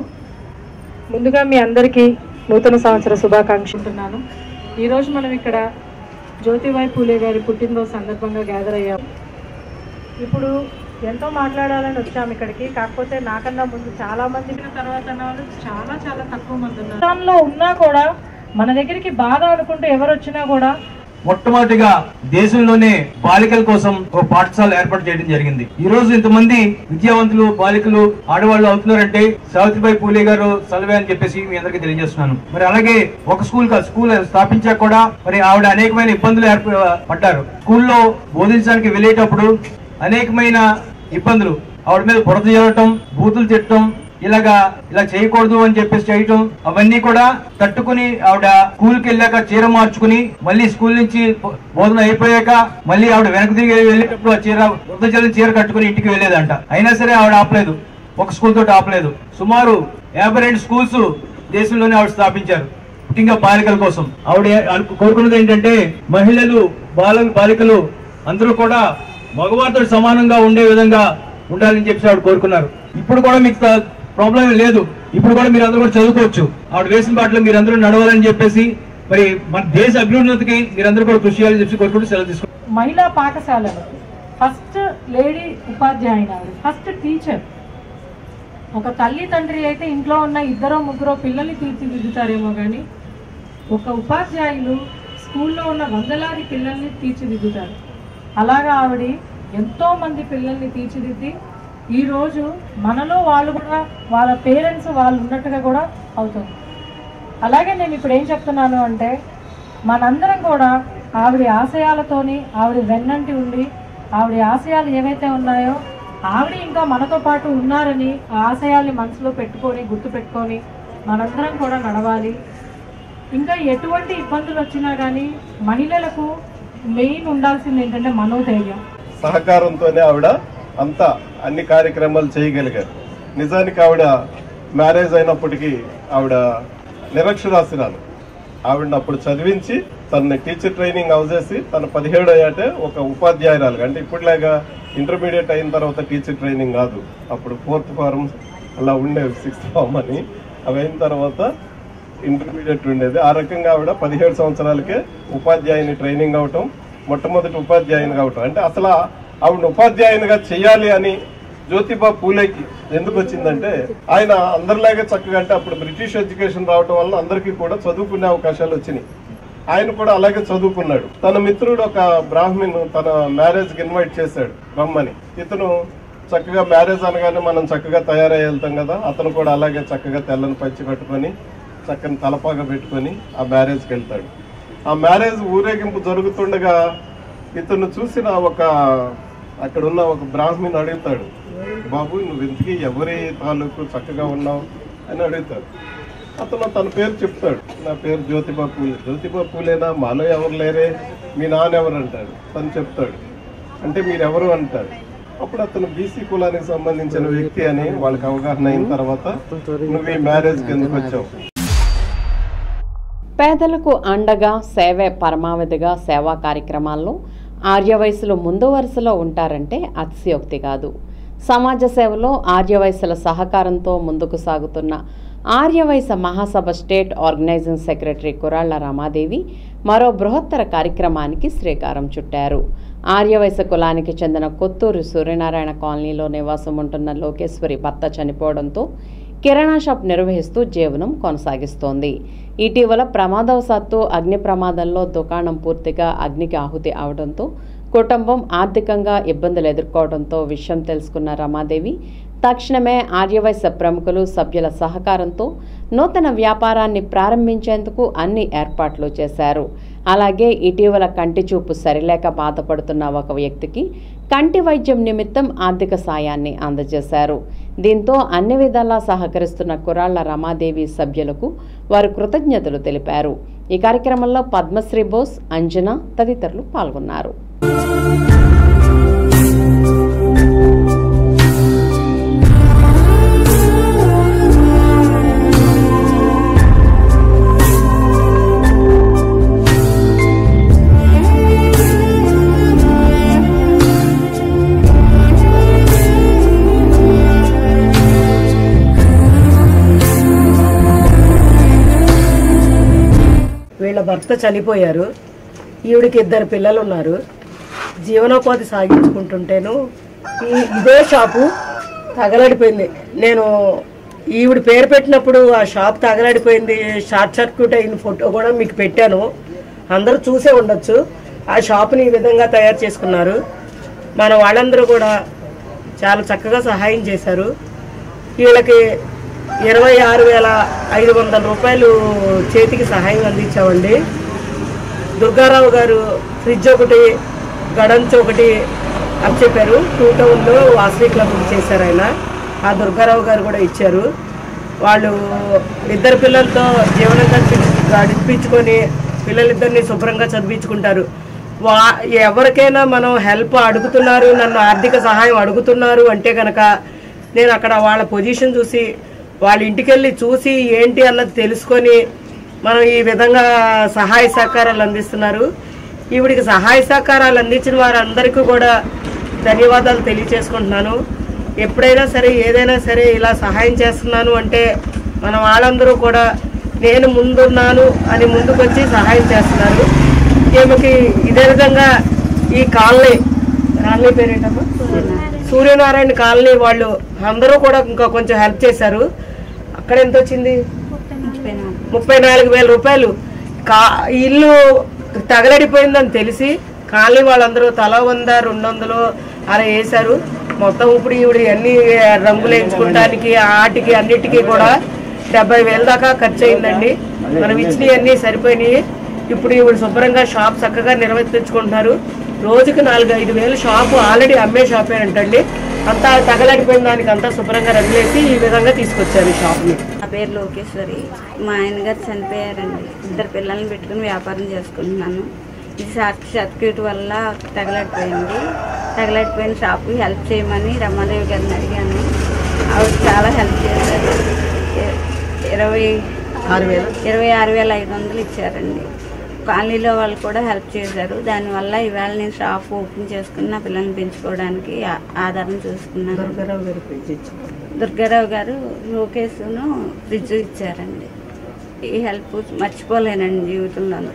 ముందుగా మీ అందరికీ నూతన సంవత్సర శుభాకాంక్షలుతున్నాను ఈరోజు మనం ఇక్కడ జ్యోతిబాయి పూలే గారి పుట్టినరోజు సందర్భంగా గ్యాదర్ అయ్యాం ఇప్పుడు ఎంతో మాట్లాడాలని వచ్చాము ఇక్కడికి కాకపోతే నాకన్నా ముందు చాలా మంది తర్వాత అన్న వాళ్ళు చాలా చాలా తక్కువ మంది ఉన్నారు దానిలో ఉన్నా కూడా మన దగ్గరికి బాధ అనుకుంటూ ఎవరు వచ్చినా కూడా మొట్టమొదటిగా దేశంలోనే బాలికల కోసం ఒక పాఠశాల ఏర్పాటు చేయడం జరిగింది ఈ రోజు ఇంతమంది విద్యావంతులు బాలికలు ఆడవాళ్ళు అవుతున్నారంటే సావిత్రిబాయి పూలే గారు సలవే అని చెప్పేసి మీ అందరికీ తెలియజేస్తున్నాను మరి అలాగే ఒక స్కూల్ కాదు స్కూల్ స్థాపించాక కూడా మరి ఆవిడ అనేకమైన ఇబ్బందులు ఏర్ప పడ్డారు స్కూల్లో బోధించడానికి వెళ్ళేటప్పుడు అనేకమైన ఇబ్బందులు ఆవిడ మీద బురద చేయటం బూతులు తిట్టడం ఇలాగా ఇలా చేయకూడదు అని చెప్పేసి చేయటం అవన్నీ కూడా తట్టుకుని ఆవిడ స్కూల్ కి వెళ్ళాక చీర మార్చుకుని మళ్ళీ స్కూల్ నుంచి బో- బోధన అయిపోయాక మళ్ళీ ఆవిడ వెనక్కి తిరిగి వెళ్ళేటప్పుడు ఆ చీర వృద్ధ జల్లి చీర కట్టుకుని ఇంటికి వెళ్ళేదంట అయినా సరే ఆవిడ ఆపలేదు ఒక స్కూల్ తోటి ఆపలేదు సుమారు యాభై రెండు స్కూల్స్ దేశంలోనే ఆవిడ స్థాపించారు ముఖ్యంగా బాలికల కోసం ఆవిడ అను- కోరుకున్నది ఏంటంటే మహిళలు బాల బాలికలు అందరూ కూడా మగవారితో సమానంగా ఉండే విధంగా ఉండాలని చెప్పి ఆవిడ కోరుకున్నారు ఇప్పుడు కూడా మీకు త- ప్రాబ్లం ఏం లేదు ఇప్పుడు కూడా మీరు అందరూ కూడా చదువుకోవచ్చు ఆవిడ వేసిన బాటలో మీరు అందరూ నడవాలని చెప్పేసి మరి మన దేశ అభివృద్ధికి మీరందరూ కూడా కృషి చేయాలని చెప్పి కోరుకుంటూ సెలవు తీసుకుంటారు మహిళా పాఠశాలలు ఫస్ట్ లేడీ ఉపాధ్యాయుని ఫస్ట్ టీచర్ ఒక తల్లి తండ్రి అయితే ఇంట్లో ఉన్న ఇద్దరో ముగ్గురో పిల్లల్ని తీర్చిదిద్దుతారేమో కానీ ఒక ఉపాధ్యాయులు స్కూల్లో ఉన్న వందలాది పిల్లల్ని తీర్చిదిద్దుతారు అలాగా ఆవిడ ఎంతో మంది పిల్లల్ని తీర్చిదిద్ది ఈరోజు మనలో వాళ్ళు కూడా వాళ్ళ పేరెంట్స్ వాళ్ళు ఉన్నట్టుగా కూడా అవుతుంది అలాగే నేను ఇప్పుడు ఏం చెప్తున్నాను అంటే మనందరం కూడా ఆవిడ ఆశయాలతోని ఆవిడ వెన్నంటి ఉండి ఆవిడ ఆశయాలు ఏవైతే ఉన్నాయో ఆవిడ ఇంకా మనతో పాటు ఉన్నారని ఆ ఆశయాల్ని మనసులో పెట్టుకొని గుర్తు పెట్టుకొని మనందరం కూడా నడవాలి ఇంకా ఎటువంటి ఇబ్బందులు వచ్చినా కానీ మహిళలకు మెయిన్ ఉండాల్సింది ఏంటంటే మనోధైర్యం సహకారంతోనే ఆవిడ అంతా అన్ని కార్యక్రమాలు చేయగలిగారు నిజానికి ఆవిడ మ్యారేజ్ అయినప్పటికీ ఆవిడ నిరక్షరాస్యురాలు ఆవిడని అప్పుడు చదివించి తనని టీచర్ ట్రైనింగ్ అవజేసి తన పదిహేడు అయ్యాటే ఒక ఉపాధ్యాయురాలు అంటే ఇప్పుడులాగా ఇంటర్మీడియట్ అయిన తర్వాత టీచర్ ట్రైనింగ్ కాదు అప్పుడు ఫోర్త్ ఫార్మ్ అలా ఉండేవి సిక్స్త్ ఫార్మ్ అని అవి అయిన తర్వాత ఇంటర్మీడియట్ ఉండేది ఆ రకంగా ఆవిడ పదిహేడు సంవత్సరాలకే ఉపాధ్యాయుని ట్రైనింగ్ అవటం మొట్టమొదటి ఉపాధ్యాయుని అవటం అంటే అసలు ఆవిడ ఉపాధ్యాయునిగా చేయాలి అని జ్యోతిబా పూలేకి ఎందుకు వచ్చిందంటే ఆయన అందరిలాగే చక్కగా అంటే అప్పుడు బ్రిటిష్ ఎడ్యుకేషన్ రావటం వల్ల అందరికీ కూడా చదువుకునే అవకాశాలు వచ్చినాయి ఆయన కూడా అలాగే చదువుకున్నాడు తన మిత్రుడు ఒక బ్రాహ్మణ్ తన మ్యారేజ్ కి ఇన్వైట్ చేశాడు రమ్మని ఇతను చక్కగా మ్యారేజ్ అనగానే మనం చక్కగా తయారై వెళ్తాం కదా అతను కూడా అలాగే చక్కగా తెల్లని పంచి కట్టుకొని చక్కని తలపాగా పెట్టుకొని ఆ మ్యారేజ్కి వెళ్తాడు ఆ మ్యారేజ్ ఊరేగింపు జరుగుతుండగా ఇతను చూసిన ఒక అక్కడ ఉన్న ఒక బ్రాహ్మణుని అడుగుతాడు బాబు నువ్వు ఇంతకీ ఎవరి తాలూకు చక్కగా ఉన్నావు అని అడుగుతాడు అతను తన పేరు చెప్తాడు నా పేరు జ్యోతిబా పూలే జ్యోతిబా పూలేనా మాలో ఎవరు లేరే మీ నాన్న ఎవరు అంటాడు తను చెప్తాడు అంటే మీరెవరు అంటాడు అప్పుడు అతను బీసీ కులానికి సంబంధించిన వ్యక్తి అని వాళ్ళకి అవగాహన అయిన తర్వాత నువ్వు ఈ మ్యారేజ్కి ఎందుకు వచ్చావు పేదలకు అండగా సేవే పరమావధిగా సేవా కార్యక్రమాల్లో ఆర్యవయసులు ముందు వరుసలో ఉంటారంటే అతిశయోక్తి కాదు సమాజ సేవలో ఆర్యవయసుల సహకారంతో ముందుకు సాగుతున్న Aryavysya Mahasabha state organising secretary Kuralla Ramadevi మరో బృహత్తర కార్యక్రమానికి శ్రీకారం చుట్టారు ఆర్యవైశ్య కులానికి చెందిన కొత్తూరు సూర్యనారాయణ కాలనీలో నివాసం ఉంటున్న లోకేశ్వరి భర్త చనిపోవడంతో కిరాణా షాప్ నిర్వహిస్తూ జీవనం కొనసాగిస్తోంది ఇటీవల ప్రమాదవశాత్తు అగ్ని ప్రమాదంలో దుకాణం పూర్తిగా అగ్నికి ఆహుతి అవడంతో కుటుంబం ఆర్థికంగా ఇబ్బందులు ఎదుర్కోవడంతో విషయం తెలుసుకున్న రమాదేవి తక్షణమే ఆర్యవైశ్య ప్రముఖులు సభ్యుల సహకారంతో నూతన వ్యాపారాన్ని ప్రారంభించేందుకు అన్ని ఏర్పాట్లు చేశారు అలాగే ఇటీవల కంటి చూపు సరిలేక బాధపడుతున్న ఒక వ్యక్తికి కంటి వైద్యం నిమిత్తం ఆర్థిక సాయాన్ని అందజేశారు దీంతో అన్ని విధాలా సహకరిస్తున్న కురాళ్ల రమాదేవి సభ్యులకు వారు కృతజ్ఞతలు తెలిపారు ఈ కార్యక్రమంలో పద్మశ్రీ బోస్ అంజన తదితరులు పాల్గొన్నారు వీళ్ళ భర్త చనిపోయారు ఈవిడికి ఇద్దరు పిల్లలు ఉన్నారు జీవనోపాధి సాగించుకుంటుంటేను ఈ ఇదే షాపు తగలడిపోయింది నేను ఈవిడ పేరు పెట్టినప్పుడు ఆ షాప్ తగలడిపోయింది షార్ట్ సర్క్యూట్ అయిన ఫోటో కూడా మీకు పెట్టాను అందరూ చూసే ఉండొచ్చు ఆ షాప్ని ఈ విధంగా తయారు చేసుకున్నారు మన వాళ్ళందరూ కూడా చాలా చక్కగా సహాయం చేశారు వీళ్ళకి ఇరవై ఆరు వేల ఐదు వందల రూపాయలు చేతికి సహాయం అందించామండి దుర్గారావు గారు ఫ్రిడ్జ్ ఒకటి గడంచ్ ఒకటి అని చెప్పారు టూ టౌన్లో వాసవి క్లబ్ చేశారు ఆయన ఆ దుర్గారావు గారు కూడా ఇచ్చారు వాళ్ళు ఇద్దరు పిల్లలతో జీవనం గడిపి గడిపించుకొని పిల్లలిద్దరిని శుభ్రంగా చదివించుకుంటారు వా ఎవరికైనా మనం హెల్ప్ అడుగుతున్నారు నన్ను ఆర్థిక సహాయం అడుగుతున్నారు అంటే కనుక నేను అక్కడ వాళ్ళ పొజిషన్ చూసి వాళ్ళ ఇంటికి వెళ్ళి చూసి ఏంటి అన్నది తెలుసుకొని మనం ఈ విధంగా సహాయ సహకారాలు అందిస్తున్నారు ఈవిడికి సహాయ సహకారాలు అందించిన వారందరికీ కూడా ధన్యవాదాలు తెలియచేసుకుంటున్నాను ఎప్పుడైనా సరే ఏదైనా సరే ఇలా సహాయం చేస్తున్నాను అంటే మన వాళ్ళందరూ కూడా నేను ముందున్నాను అని ముందుకొచ్చి సహాయం చేస్తున్నారు ఈమెకి ఇదే విధంగా ఈ కాలనీ కాలనీ పేరేంటమ్మా సూర్యనారాయణ కాలనీ వాళ్ళు అందరూ కూడా ఇంకా కొంచెం హెల్ప్ చేశారు అక్కడ ఎంత వచ్చింది ముప్పై నాలుగు వేల రూపాయలు కా ఇల్లు తగలడిపోయిందని తెలిసి కాలనీ వాళ్ళందరూ తల వంద రెండు వందలు అలా వేశారు మొత్తం ఇప్పుడు ఈవిడ అన్ని రంగులు వేయించుకోవడానికి ఆటికి అన్నిటికీ కూడా డెబ్బై వేల దాకా ఖర్చు అయిందండి మనం ఇచ్చినవి అన్నీ సరిపోయినాయి ఇప్పుడు ఈవిడ శుభ్రంగా షాప్ చక్కగా నిర్వర్తించుకుంటున్నారు రోజుకి నాలుగు ఐదు వేలు షాపు ఆల్రెడీ అమ్మే షాపేనంటండి అంతా తగలడిపోయిన దానికి అంతా శుభ్రంగా రగిలేసి ఈ విధంగా తీసుకొచ్చారు ఈ షాప్ని నా పేరు లోకేశ్వరి మా ఆయన గారు చనిపోయారండి ఇద్దరు పిల్లల్ని పెట్టుకుని వ్యాపారం చేసుకుంటున్నాను ఇది షార్ట్ సర్క్యూట్ వల్ల తగలడిపోయింది తగలడిపోయిన షాపు హెల్ప్ చేయమని రమాదేవి గారిని అడిగాను ఆవిడ చాలా హెల్ప్ చేశారు ఇ- ఇరవై ఆరు వేలు ఇరవై ఆరు వేల ఐదు వందలు ఇచ్చారండి కాలనీలో వాళ్ళు కూడా హెల్ప్ చేశారు దానివల్ల ఇవాళ నేను షాప్ ఓపెన్ చేసుకుని నా పిల్లల్ని పెంచుకోవడానికి ఆ- ఆధారం చూసుకున్నాను దుర్గారావు గారు ఫ్రిడ్జ్ ఇచ్చారు దుర్గారావు గారు లోకేష్ను ఫ్రిడ్జ్ ఇచ్చారండి ఈ హెల్ప్ మర్చిపోలేనండి జీవితంలో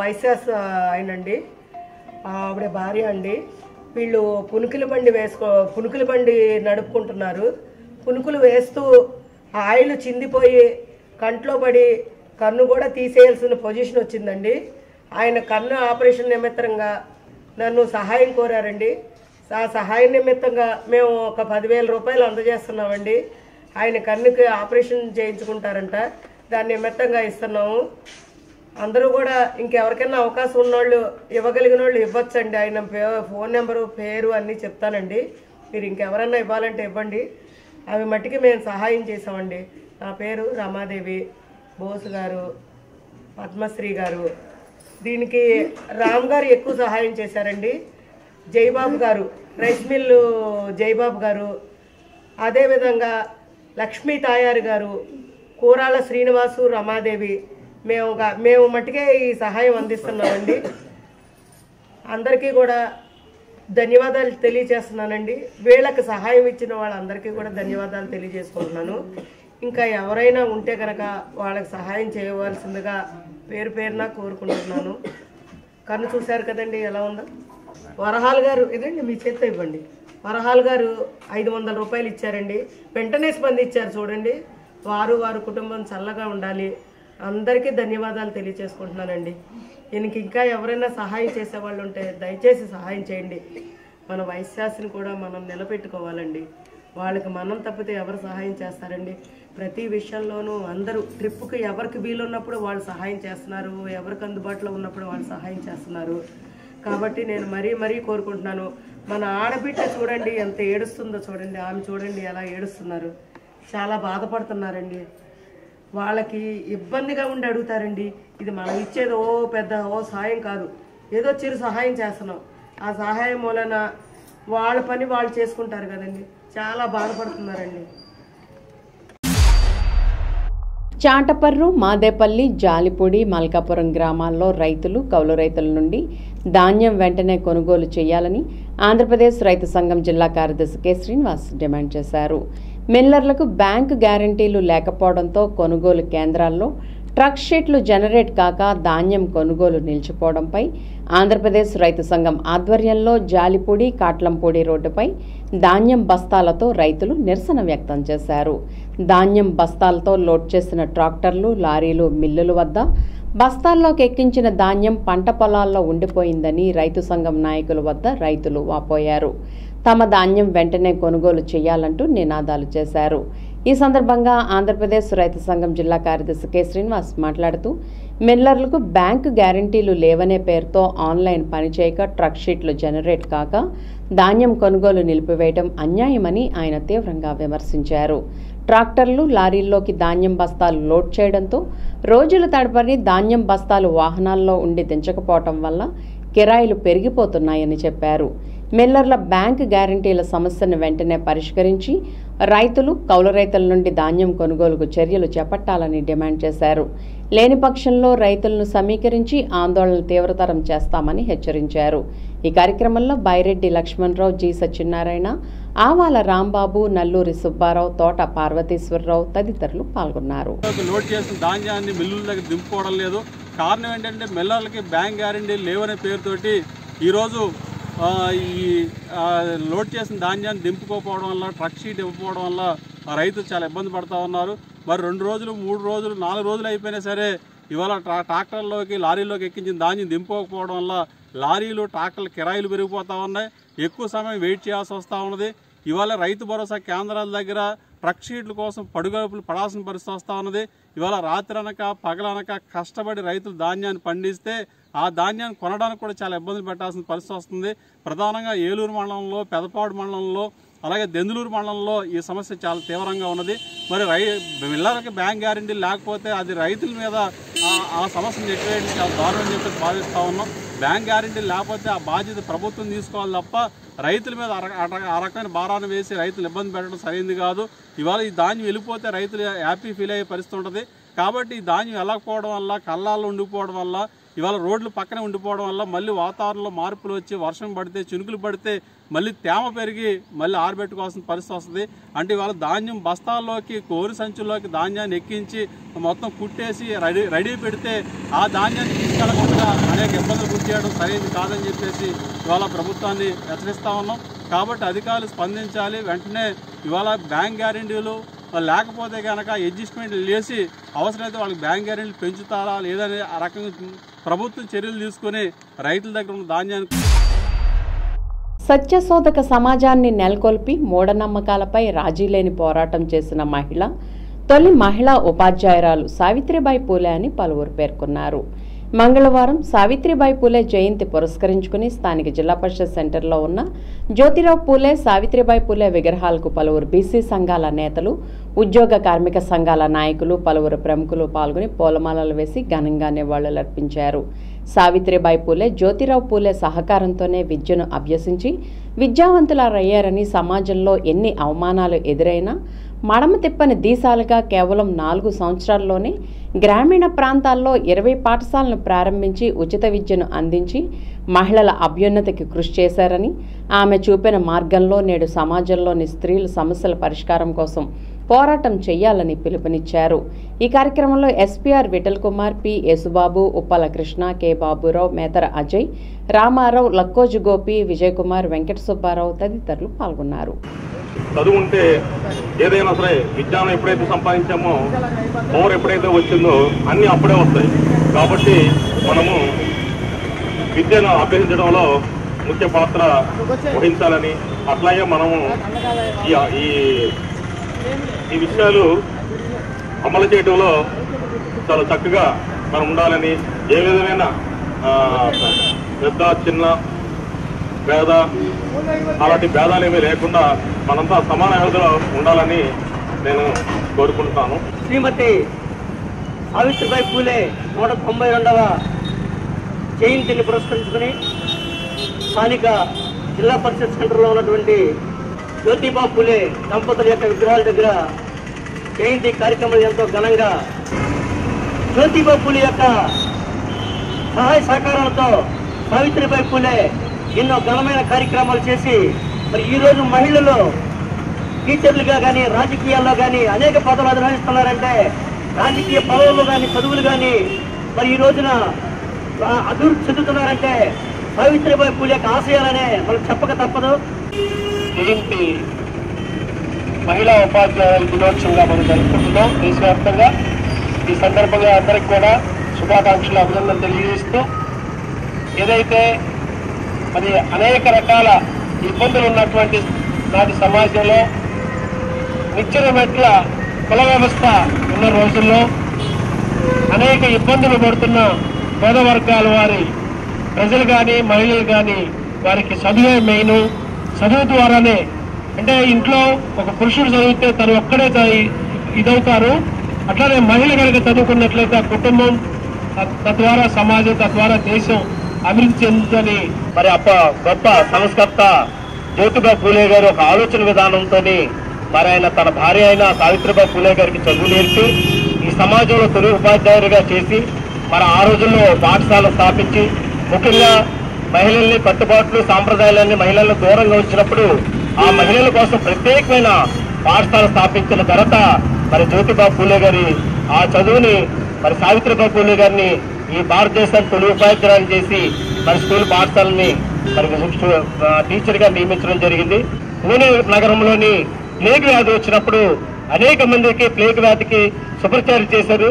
వైశాస్ ఆయనండి ఆవిడ భార్య అండి వీళ్ళు పునుకుల బండి వేసుకో పునుకుల బండి నడుపుకుంటున్నారు పునుకులు వేస్తూ ఆయిల్ చిందిపోయి కంట్లో పడి కన్ను కూడా తీసేయాల్సిన పొజిషన్ వచ్చిందండి ఆయన కన్ను ఆపరేషన్ నిమిత్తంగా నన్ను సహాయం కోరారండి ఆ సహాయం నిమిత్తంగా మేము ఒక పదివేల రూపాయలు అందజేస్తున్నామండి ఆయన కన్నుకి ఆపరేషన్ చేయించుకుంటారంట దాని నిమిత్తంగా ఇస్తున్నాము అందరూ కూడా ఇంకెవరికైనా అవకాశం ఉన్నోళ్ళు ఇవ్వగలిగిన వాళ్ళు ఇవ్వచ్చండి ఆయన పే- ఫోన్ నెంబరు పేరు అన్నీ చెప్తానండి మీరు ఇంకెవరన్నా ఇవ్వాలంటే ఇవ్వండి అవి మట్టికి మేము సహాయం చేసామండి నా పేరు రమాదేవి బోసు గారు పద్మశ్రీ గారు దీనికి రామ్ గారు ఎక్కువ సహాయం చేశారండి జైబాబు గారు రైస్ మిల్లు జైబాబు గారు అదేవిధంగా లక్ష్మీ తాయారు గారు కూరాల శ్రీనివాసు రమాదేవి మేము గా- మేము మట్టుకే ఈ సహాయం అందిస్తున్నామండి అందరికీ కూడా ధన్యవాదాలు తెలియజేస్తున్నానండి వీళ్ళకి సహాయం ఇచ్చిన వాళ్ళందరికీ కూడా ధన్యవాదాలు తెలియజేసుకుంటున్నాను ఇంకా ఎవరైనా ఉంటే కనుక వాళ్ళకి సహాయం చేయవలసిందిగా పేరు పేరున కోరుకుంటున్నాను కన్ను చూశారు కదండి ఎలా ఉందో వరహాల్ గారు ఇదండి మీ చేత్తో ఇవ్వండి వరహాల్ గారు ఐదు వందల రూపాయలు ఇచ్చారండి వెంటనే స్పందించారు చూడండి వారు వారి కుటుంబం చల్లగా ఉండాలి అందరికీ ధన్యవాదాలు తెలియచేసుకుంటున్నానండి దీనికి ఇంకా ఎవరైనా సహాయం చేసేవాళ్ళు ఉంటే దయచేసి సహాయం చేయండి మన వైశ్యాసిని కూడా మనం నిలబెట్టుకోవాలండి వాళ్ళకి మనం తప్పితే ఎవరు సహాయం చేస్తారండి ప్రతి విషయంలోనూ అందరూ ట్రిప్కి ఎవరికి వీలున్నప్పుడు వాళ్ళు సహాయం చేస్తున్నారు ఎవరికి అందుబాటులో ఉన్నప్పుడు వాళ్ళు సహాయం చేస్తున్నారు కాబట్టి నేను మరీ మరీ కోరుకుంటున్నాను మన ఆడబిడ్డ చూడండి ఎంత ఏడుస్తుందో చూడండి ఆమె చూడండి ఎలా ఏడుస్తున్నారు చాలా బాధపడుతున్నారండి వాళ్ళకి ఇబ్బందిగా ఉండి అడుగుతారండి ఇది మనం ఇచ్చేది ఓ పెద్ద ఓ సాయం కాదు ఏదో చిరు సహాయం చేస్తున్నాం ఆ సహాయం మూలన వాళ్ళ పని వాళ్ళు చేసుకుంటారు కదండి చాలా బాధపడుతున్నారండి చాటపర్రు మాదేపల్లి జాలిపూడి మల్కాపురం గ్రామాల్లో రైతులు కౌలు రైతుల నుండి ధాన్యం వెంటనే కొనుగోలు చేయాలని ఆంధ్రప్రదేశ్ రైతు సంఘం జిల్లా కార్యదర్శి కె శ్రీనివాస్ డిమాండ్ చేశారు మిల్లర్లకు బ్యాంకు గ్యారంటీలు లేకపోవడంతో కొనుగోలు కేంద్రాల్లో ట్రక్ షీట్లు జనరేట్ కాక ధాన్యం కొనుగోలు నిలిచిపోవడంపై ఆంధ్రప్రదేశ్ రైతు సంఘం ఆధ్వర్యంలో జాలిపూడి కాట్లంపూడి రోడ్డుపై ధాన్యం బస్తాలతో రైతులు నిరసన వ్యక్తం చేశారు ధాన్యం బస్తాలతో లోడ్ చేసిన ట్రాక్టర్లు లారీలు మిల్లుల వద్ద బస్తాల్లోకి ఎక్కించిన ధాన్యం పంట పొలాల్లో ఉండిపోయిందని రైతు సంఘం నాయకుల వద్ద రైతులు వాపోయారు తమ ధాన్యం వెంటనే కొనుగోలు చేయాలంటూ నినాదాలు చేశారు ఈ సందర్భంగా ఆంధ్రప్రదేశ్ రైతు సంఘం జిల్లా కార్యదర్శి కె శ్రీనివాస్ మాట్లాడుతూ మిల్లర్లకు బ్యాంకు గ్యారంటీలు లేవనే పేరుతో ఆన్లైన్ పనిచేయక ట్రక్ షీట్లు జనరేట్ కాక ధాన్యం కొనుగోలు నిలిపివేయడం అన్యాయమని ఆయన తీవ్రంగా విమర్శించారు ట్రాక్టర్లు లారీల్లోకి ధాన్యం బస్తాలు లోడ్ చేయడంతో రోజుల తడపని ధాన్యం బస్తాలు వాహనాల్లో ఉండి దించకపోవటం వల్ల కిరాయిలు పెరిగిపోతున్నాయని చెప్పారు మిల్లర్ల బ్యాంక్ గ్యారంటీల సమస్యను వెంటనే పరిష్కరించి రైతులు కౌలు రైతుల నుండి ధాన్యం కొనుగోలుకు చర్యలు చేపట్టాలని డిమాండ్ చేశారు లేని పక్షంలో రైతులను సమీకరించి ఆందోళన తీవ్రతరం చేస్తామని హెచ్చరించారు ఈ కార్యక్రమంలో బైరెడ్డి లక్ష్మణరావు జి సత్యనారాయణ ఆవాల రాంబాబు నల్లూరి సుబ్బారావు తోట పార్వతీశ్వరరావు తదితరులు పాల్గొన్నారు లోడ్ చేసిన ధాన్యాన్ని మిల్లుల దగ్గర దింపుకోవడం లేదు కారణం ఏంటంటే మిల్లర్లకి బ్యాంక్ గ్యారంటీ లేవనే పేరుతోటి ఈరోజు ఆ, ఈ ఆ, లోడ్ చేసిన ధాన్యాన్ని దింపుకోకపోవడం వల్ల ట్రక్ షీట్ ఇవ్వకపోవడం వల్ల ఆ రైతులు చాలా ఇబ్బంది పడుతూ ఉన్నారు మరి రెండు రోజులు మూడు రోజులు నాలుగు రోజులు అయిపోయినా సరే ఇవాళ ట్రా ట్రాక్టర్లోకి లారీలోకి ఎక్కించిన ధాన్యం దింపుకోకపోవడం వల్ల లారీలు ట్రాక్టర్ల కిరాయిలు పెరిగిపోతూ ఉన్నాయి ఎక్కువ సమయం వెయిట్ చేయాల్సి వస్తూ ఉన్నది ఇవాళ రైతు భరోసా కేంద్రాల దగ్గర ట్రక్ షీట్ల కోసం పడుగడుపులు పడాల్సిన పరిస్థితి వస్తూ ఉన్నది ఇవాళ రాత్రి అనక పగలనక కష్టపడి రైతులు ధాన్యాన్ని పండిస్తే ఆ ధాన్యాన్ని కొనడానికి కూడా చాలా ఇబ్బందులు పెట్టాల్సిన పరిస్థితి వస్తుంది ప్రధానంగా ఏలూరు మండలంలో పెదపాడు మండలంలో అలాగే దెందులూరు మండలంలో ఈ సమస్య చాలా తీవ్రంగా ఉన్నది మరి రై మిల్లర్కి బ్యాంక్ గ్యారంటీ లేకపోతే అది రైతుల మీద ఆ- ఆ సమస్యను నెట్టివేయడం చాలా దారుణం అని చెప్పేసి భావిస్తూ ఉన్నాం బ్యాంక్ గ్యారంటీ లేకపోతే ఆ బాధ్యత ప్రభుత్వం తీసుకోవాలి తప్ప రైతుల మీద అర- అర- ఆ రకమైన భారాన్ని వేసి రైతులు ఇబ్బంది పెట్టడం సరైనది కాదు ఇవాళ ఈ ధాన్యం వెళ్ళిపోతే రైతులు హ్యాపీ ఫీల్ అయ్యే పరిస్థితి ఉంటుంది కాబట్టి ఈ ధాన్యం వెళ్ళకపోవడం వల్ల కళ్ళాల్లో ఉండిపోవడం వల్ల ఇవాళ రోడ్లు పక్కనే ఉండిపోవడం వల్ల మళ్ళీ వాతావరణంలో మార్పులు వచ్చి వర్షం పడితే చినుకులు పడితే మళ్ళీ తేమ పెరిగి మళ్ళీ ఆరబెట్టుకోవాల్సిన పరిస్థితి వస్తుంది అంటే ఇవాళ ధాన్యం బస్తాల్లోకి కోరి సంచుల్లోకి ధాన్యాన్ని ఎక్కించి మొత్తం కుట్టేసి రెడీ రెడీ పెడితే ఆ ధాన్యాన్ని తీసుకెళ్లకుండా అనేక ఇబ్బందులు గురి చేయడం సరైనది కాదని చెప్పేసి ఇవాళ ప్రభుత్వాన్ని హెచ్చరిస్తా ఉన్నాం కాబట్టి అధికారులు స్పందించాలి వెంటనే ఇవాళ బ్యాంక్ గ్యారెంటీలు లేకపోతే కనుక అడ్జస్ట్మెంట్లు చేసి అవసరమైతే వాళ్ళకి బ్యాంక్ గ్యారెంటీలు పెంచుతారా లేదని ఆ రకంగా ప్రభుత్వం చర్యలు తీసుకొని రైతుల దగ్గర ఉన్న ధాన్యాన్ని సత్యశోధక సమాజాన్ని నెలకొల్పి మూఢనమ్మకాలపై రాజీ లేని పోరాటం చేసిన మహిళ తొలి మహిళా ఉపాధ్యాయురాలు సావిత్రిబాయి పూలే అని పలువురు పేర్కొన్నారు మంగళవారం సావిత్రిబాయి పూలే జయంతి పురస్కరించుకుని స్థానిక జిల్లా పరిషత్ సెంటర్లో ఉన్న జ్యోతిరావు పూలే సావిత్రిబాయి పూలే విగ్రహాలకు పలువురు బీసీ సంఘాల నేతలు ఉద్యోగ కార్మిక సంఘాల నాయకులు పలువురు ప్రముఖులు పాల్గొని పూలమాలలు వేసి ఘనంగా నివాళులర్పించారు సావిత్రిబాయి పూలే జ్యోతిరావు పూలే సహకారంతోనే విద్యను అభ్యసించి విద్యావంతులయ్యారని సమాజంలో ఎన్ని అవమానాలు ఎదురైనా మడమ తిప్పని దీసాలుగా కేవలం నాలుగు సంవత్సరాల్లోనే గ్రామీణ ప్రాంతాల్లో ఇరవై పాఠశాలను ప్రారంభించి ఉచిత విద్యను అందించి మహిళల అభ్యున్నతికి కృషి చేశారని ఆమె చూపిన మార్గంలో నేడు సమాజంలోని స్త్రీల సమస్యల పరిష్కారం కోసం పోరాటం చేయాలని పిలుపునిచ్చారు ఈ కార్యక్రమంలో SPR Vittal Kumar P Yesubabu Uppala Krishna K Baburao Methara Ajay Ramarao Lakkoju Gopi Vijay Kumar Venkata Subbarao తదితరులు పాల్గొన్నారు చదువు ఉంటే ఏదైనా సరే విజ్ఞానం ఎప్పుడైతే సంపాదించామో పవర్ ఎప్పుడైతే వచ్చిందో అన్నీ అప్పుడే వస్తాయి కాబట్టి మనము విద్యను అభ్యసించడంలో ముఖ్య పాత్ర వహించాలని అట్లాగే మనము ఈ ఈ ఈ విషయాలు అమలు చేయడంలో చాలా చక్కగా మనం ఉండాలని ఏ విధమైన ఆ, పెద్ద చిన్న పేద అలాంటి భేదాలు ఏమీ లేకుండా మనంతా సమాన వ్యవధిలో ఉండాలని నేను కోరుకుంటున్నాను శ్రీమతి సావిత్రిబాయి పూలే నూట తొంభై రెండవ జయంతిని పురస్కరించుకుని స్థానిక జిల్లా పరిషత్ సెంటర్లో ఉన్నటువంటి జ్యోతిబా పూలే దంపతుల యొక్క విగ్రహాల దగ్గర జయంతి కార్యక్రమాలు ఎంతో ఘనంగా జ్యోతిబా పూలే యొక్క సహాయ సహకారాలతో సావిత్రిబాయి పూలే ఎన్నో ఘనమైన కార్యక్రమాలు చేసి మరి ఈరోజు మహిళలు టీచర్లుగా కానీ రాజకీయాల్లో కానీ అనేక పదవులు అధిరోహిస్తున్నారంటే రాజకీయ పదవులు కానీ చదువులు కానీ మరి ఈ రోజున ఆ, అభివృద్ధి చెందుతున్నారంటే సావిత్రిబాయి పూలే యొక్క ఆశయాలనే మనం చెప్పక తప్పదు జయంతి మహిళా ఉపాధ్యాయుల దినోత్సవంగా మనం జరుపుకుంటున్నాం దేశవ్యాప్తంగా ఈ సందర్భంగా అందరికి కూడా శుభాకాంక్షలు అభినందనలు తెలియజేస్తూ ఏదైతే మరి అనేక రకాల ఇబ్బందులు ఉన్నటువంటి నాటి సమాజంలో నిచ్చెన మెట్ల కుల వ్యవస్థ ఉన్న రోజుల్లో అనేక ఇబ్బందులు పడుతున్న పేద వర్గాల వారి ప్రజలు కానీ మహిళలు కానీ వారికి చదువే మెయిన్ చదువు ద్వారానే అంటే ఇంట్లో ఒక పురుషుడు చదివితే తను ఒక్కడే చదివి ఇదవుతారు అట్లానే మహిళ కనుక చదువుకున్నట్లయితే ఆ కుటుంబం త- తద్వారా సమాజం తద్వారా దేశం అభివృద్ధి చెందుతుందని మరి అప్ప గొప్ప సంస్కర్త జ్యోతిబా పూలే గారు ఒక ఆలోచన విధానంతో మరి ఆయన తన భార్య అయిన సావిత్రిబాయి పూలే గారికి చదువు నేర్పి ఈ సమాజంలో తొలి ఉపాధ్యాయులుగా చేసి మరి ఆ రోజుల్లో పాఠశాల స్థాపించి ముఖ్యంగా మహిళల్ని కట్టుబాట్లు సాంప్రదాయాలన్నీ మహిళలను దూరంగా ఉంచినప్పుడు ఆ మహిళల కోసం ప్రత్యేకమైన పాఠశాల స్థాపించిన ఘనత మరి జ్యోతిబా పూలే గారి ఆ చదువుని మరి సావిత్రిబాయి పూలే గారిని ఈ భారతదేశాన్ని తొలి ఉపాధ్యాయులు చేసి మరి స్కూల్ పాఠశాలని మరి ఆ, టీచర్ గా నియమించడం జరిగింది పూణే నగరంలోని ప్లేగ్ వ్యాధి వచ్చినప్పుడు అనేక మందికి ప్లేగ్ వ్యాధికి సుప్రచారం చేశారు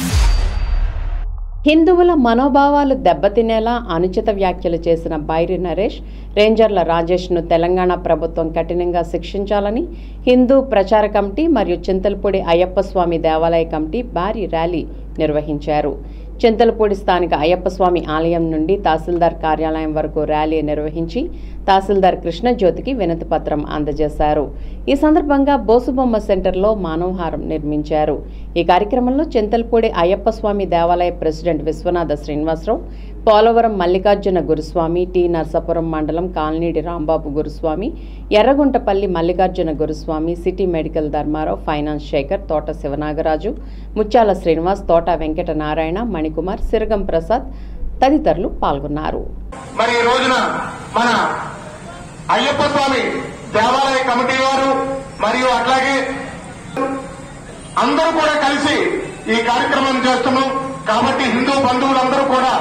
హిందువుల మనోభావాలు దెబ్బతినేలా అనుచిత వ్యాఖ్యలు చేసిన బైరి నరేష్ రేంజర్ల రాజేష్ను తెలంగాణ ప్రభుత్వం కఠినంగా శిక్షించాలని హిందూ ప్రచార కమిటీ మరియు చింతలపూడి అయ్యప్ప స్వామి దేవాలయ కమిటీ భారీ ర్యాలీ నిర్వహించారు చింతలపూడి స్థానిక అయ్యప్ప స్వామి ఆలయం నుండి తహసీల్దార్ కార్యాలయం వరకు ర్యాలీ నిర్వహించి తహసీల్దార్ కృష్ణజ్యోతికి వినతి పత్రం అందజేశారు ఈ సందర్భంగా బోసుబొమ్మ సెంటర్లో మానవహారం నిర్మించారు ఈ కార్యక్రమంలో చింతలపూడి అయ్యప్ప స్వామి దేవాలయ ప్రెసిడెంట్ విశ్వనాథ శ్రీనివాసరావు పోలవరం మల్లికార్జున గురుస్వామి టి నర్సాపురం మండలం కాలనీడి రాంబాబు గురుస్వామి ఎర్రగుంటపల్లి మల్లికార్జున గురుస్వామి city medical Dharmarao finance Sekhar Thota Sivanagaraju ముత్యాల శ్రీనివాస్ తోట వెంకట నారాయణ మణికుమార్ సిరగం ప్రసాద్ తదితరులు పాల్గొన్నారు మరి ఈ రోజున మన అయ్యప్ప స్వామి దేవాలయ కమిటీ వారు మరియు అట్లాగే అందరూ కూడా కలిసి ఈ కార్యక్రమం చేస్తున్నాం కాబట్టి హిందూ బంధువులందరూ కూడా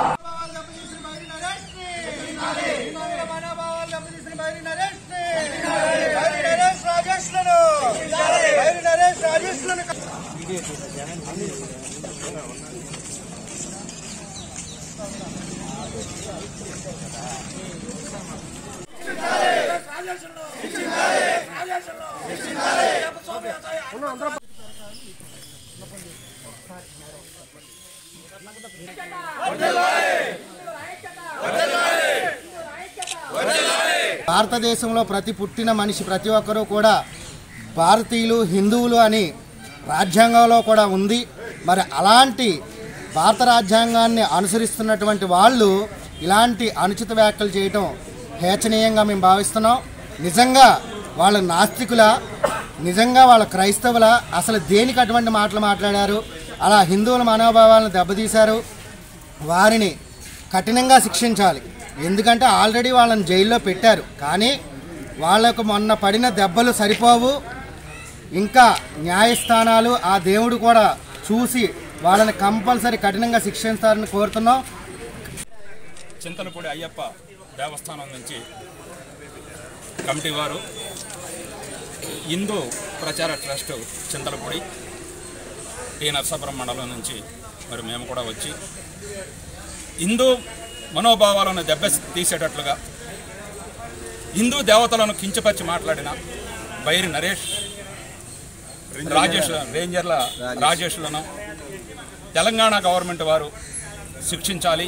భారతదేశంలో ప్రతి పుట్టిన మనిషి ప్రతి ఒక్కరూ కూడా భారతీయులు హిందువులు అని రాజ్యాంగంలో కూడా ఉంది మరి అలాంటి భారత రాజ్యాంగాన్ని అనుసరిస్తున్నటువంటి వాళ్ళు ఇలాంటి అనుచిత వ్యాఖ్యలు చేయటం హేచనీయంగా మేము భావిస్తున్నాం నిజంగా వాళ్ళ నాస్తికుల నిజంగా వాళ్ళ క్రైస్తవుల అసలు దేనికి అటువంటి మాటలు మాట్లాడారు అలా హిందువుల మనోభావాలను దెబ్బతీశారు వారిని కఠినంగా శిక్షించాలి ఎందుకంటే ఆల్రెడీ వాళ్ళని జైల్లో పెట్టారు కానీ వాళ్ళకు మొన్న పడిన దెబ్బలు సరిపోవు ఇంకా న్యాయస్థానాలు ఆ దేవుడు కూడా చూసి వాళ్ళని కంపల్సరీ కఠినంగా శిక్షిస్తారని కోరుతున్నాం చింతలపూడి అయ్యప్ప దేవస్థానం నుంచి కమిటీ వారు హిందూ ప్రచార ట్రస్ట్ చింతలపూడి టి నరసాపురం మండలం నుంచి మరి మేము కూడా వచ్చి హిందూ మనోభావాలను దెబ్బ తీసేటట్లుగా హిందూ దేవతలను కించపరిచి మాట్లాడిన బైరి నరేష్ రాజేష్ రేంజర్ల రాజేష్లను తెలంగాణ గవర్నమెంట్ వారు శిక్షించాలి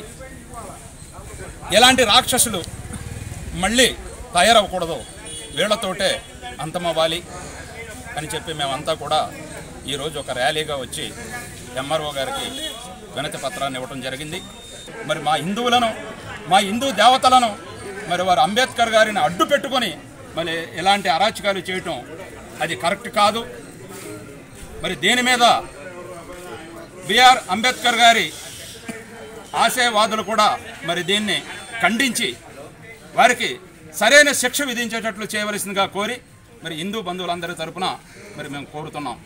ఎలాంటి రాక్షసులు మళ్ళీ తయారవ్వకూడదు వీళ్లతోటే అంతమవ్వాలి అని చెప్పి మేమంతా కూడా ఈరోజు ఒక ర్యాలీగా వచ్చి ఎంఆర్ఓ గారికి వినతి పత్రాన్ని ఇవ్వడం జరిగింది మరి మా హిందువులను మా హిందూ దేవతలను మరి వారు అంబేద్కర్ గారిని అడ్డు పెట్టుకొని మరి ఇలాంటి అరాచకాలు చేయటం అది కరెక్ట్ కాదు మరి దేని మీద బిఆర్ అంబేద్కర్ గారి ఆశయవాదులు కూడా మరి దీన్ని ఖండించి వారికి సరైన శిక్ష విధించేటట్లు చేయవలసిందిగా కోరి మరి హిందూ బంధువులందరి తరపున మరి మేము కోరుతున్నాం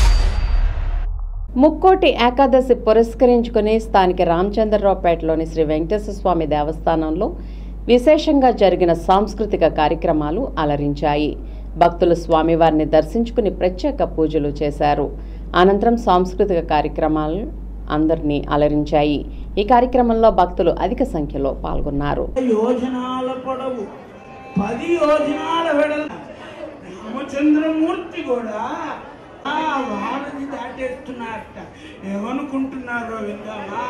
ముక్కోటి ఏకాదశి పురస్కరించుకుని స్థానిక రామచంద్రరావుపేటలోని శ్రీ వెంకటేశ్వర స్వామి దేవస్థానంలో విశేషంగా జరిగిన సాంస్కృతిక కార్యక్రమాలు అలరించాయి భక్తులు స్వామివారిని దర్శించుకుని ప్రత్యేక పూజలు చేశారు అనంతరం సాంస్కృతిక కార్యక్రమాలు అందరినీ అలరించాయి ఈ కార్యక్రమంలో భక్తులు అధిక సంఖ్యలో పాల్గొన్నారు యోజనాల పొడవు పది యోజనాల వెడల రామచంద్రమూర్తి కూడా ఆ వాడని దాటేస్తున్నారట ఏమనుకుంటున్నారో విందామా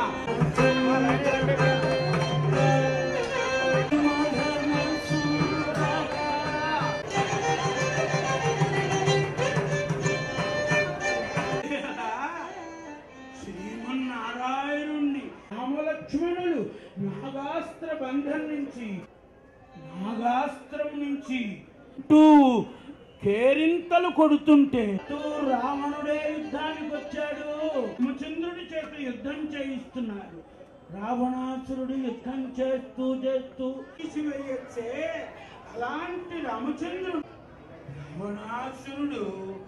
శ్రీమన్నారాయణుణ్ణి రామలక్ష్మణులు నాగాస్త్ర బంధం నుంచి నాగాస్త్రం నుంచి టూ కేరింతలు కొడుతుంటే టూ రావణుడే యుద్ధానికి వచ్చాడు రామచంద్రుడి చేత యుద్ధం చేయిస్తున్నారు రావణాసురుడు యుద్ధం చేస్తూ చేస్తూ తీసివేయచ్చే అలాంటి రామచంద్రుడు రావణాసురుడు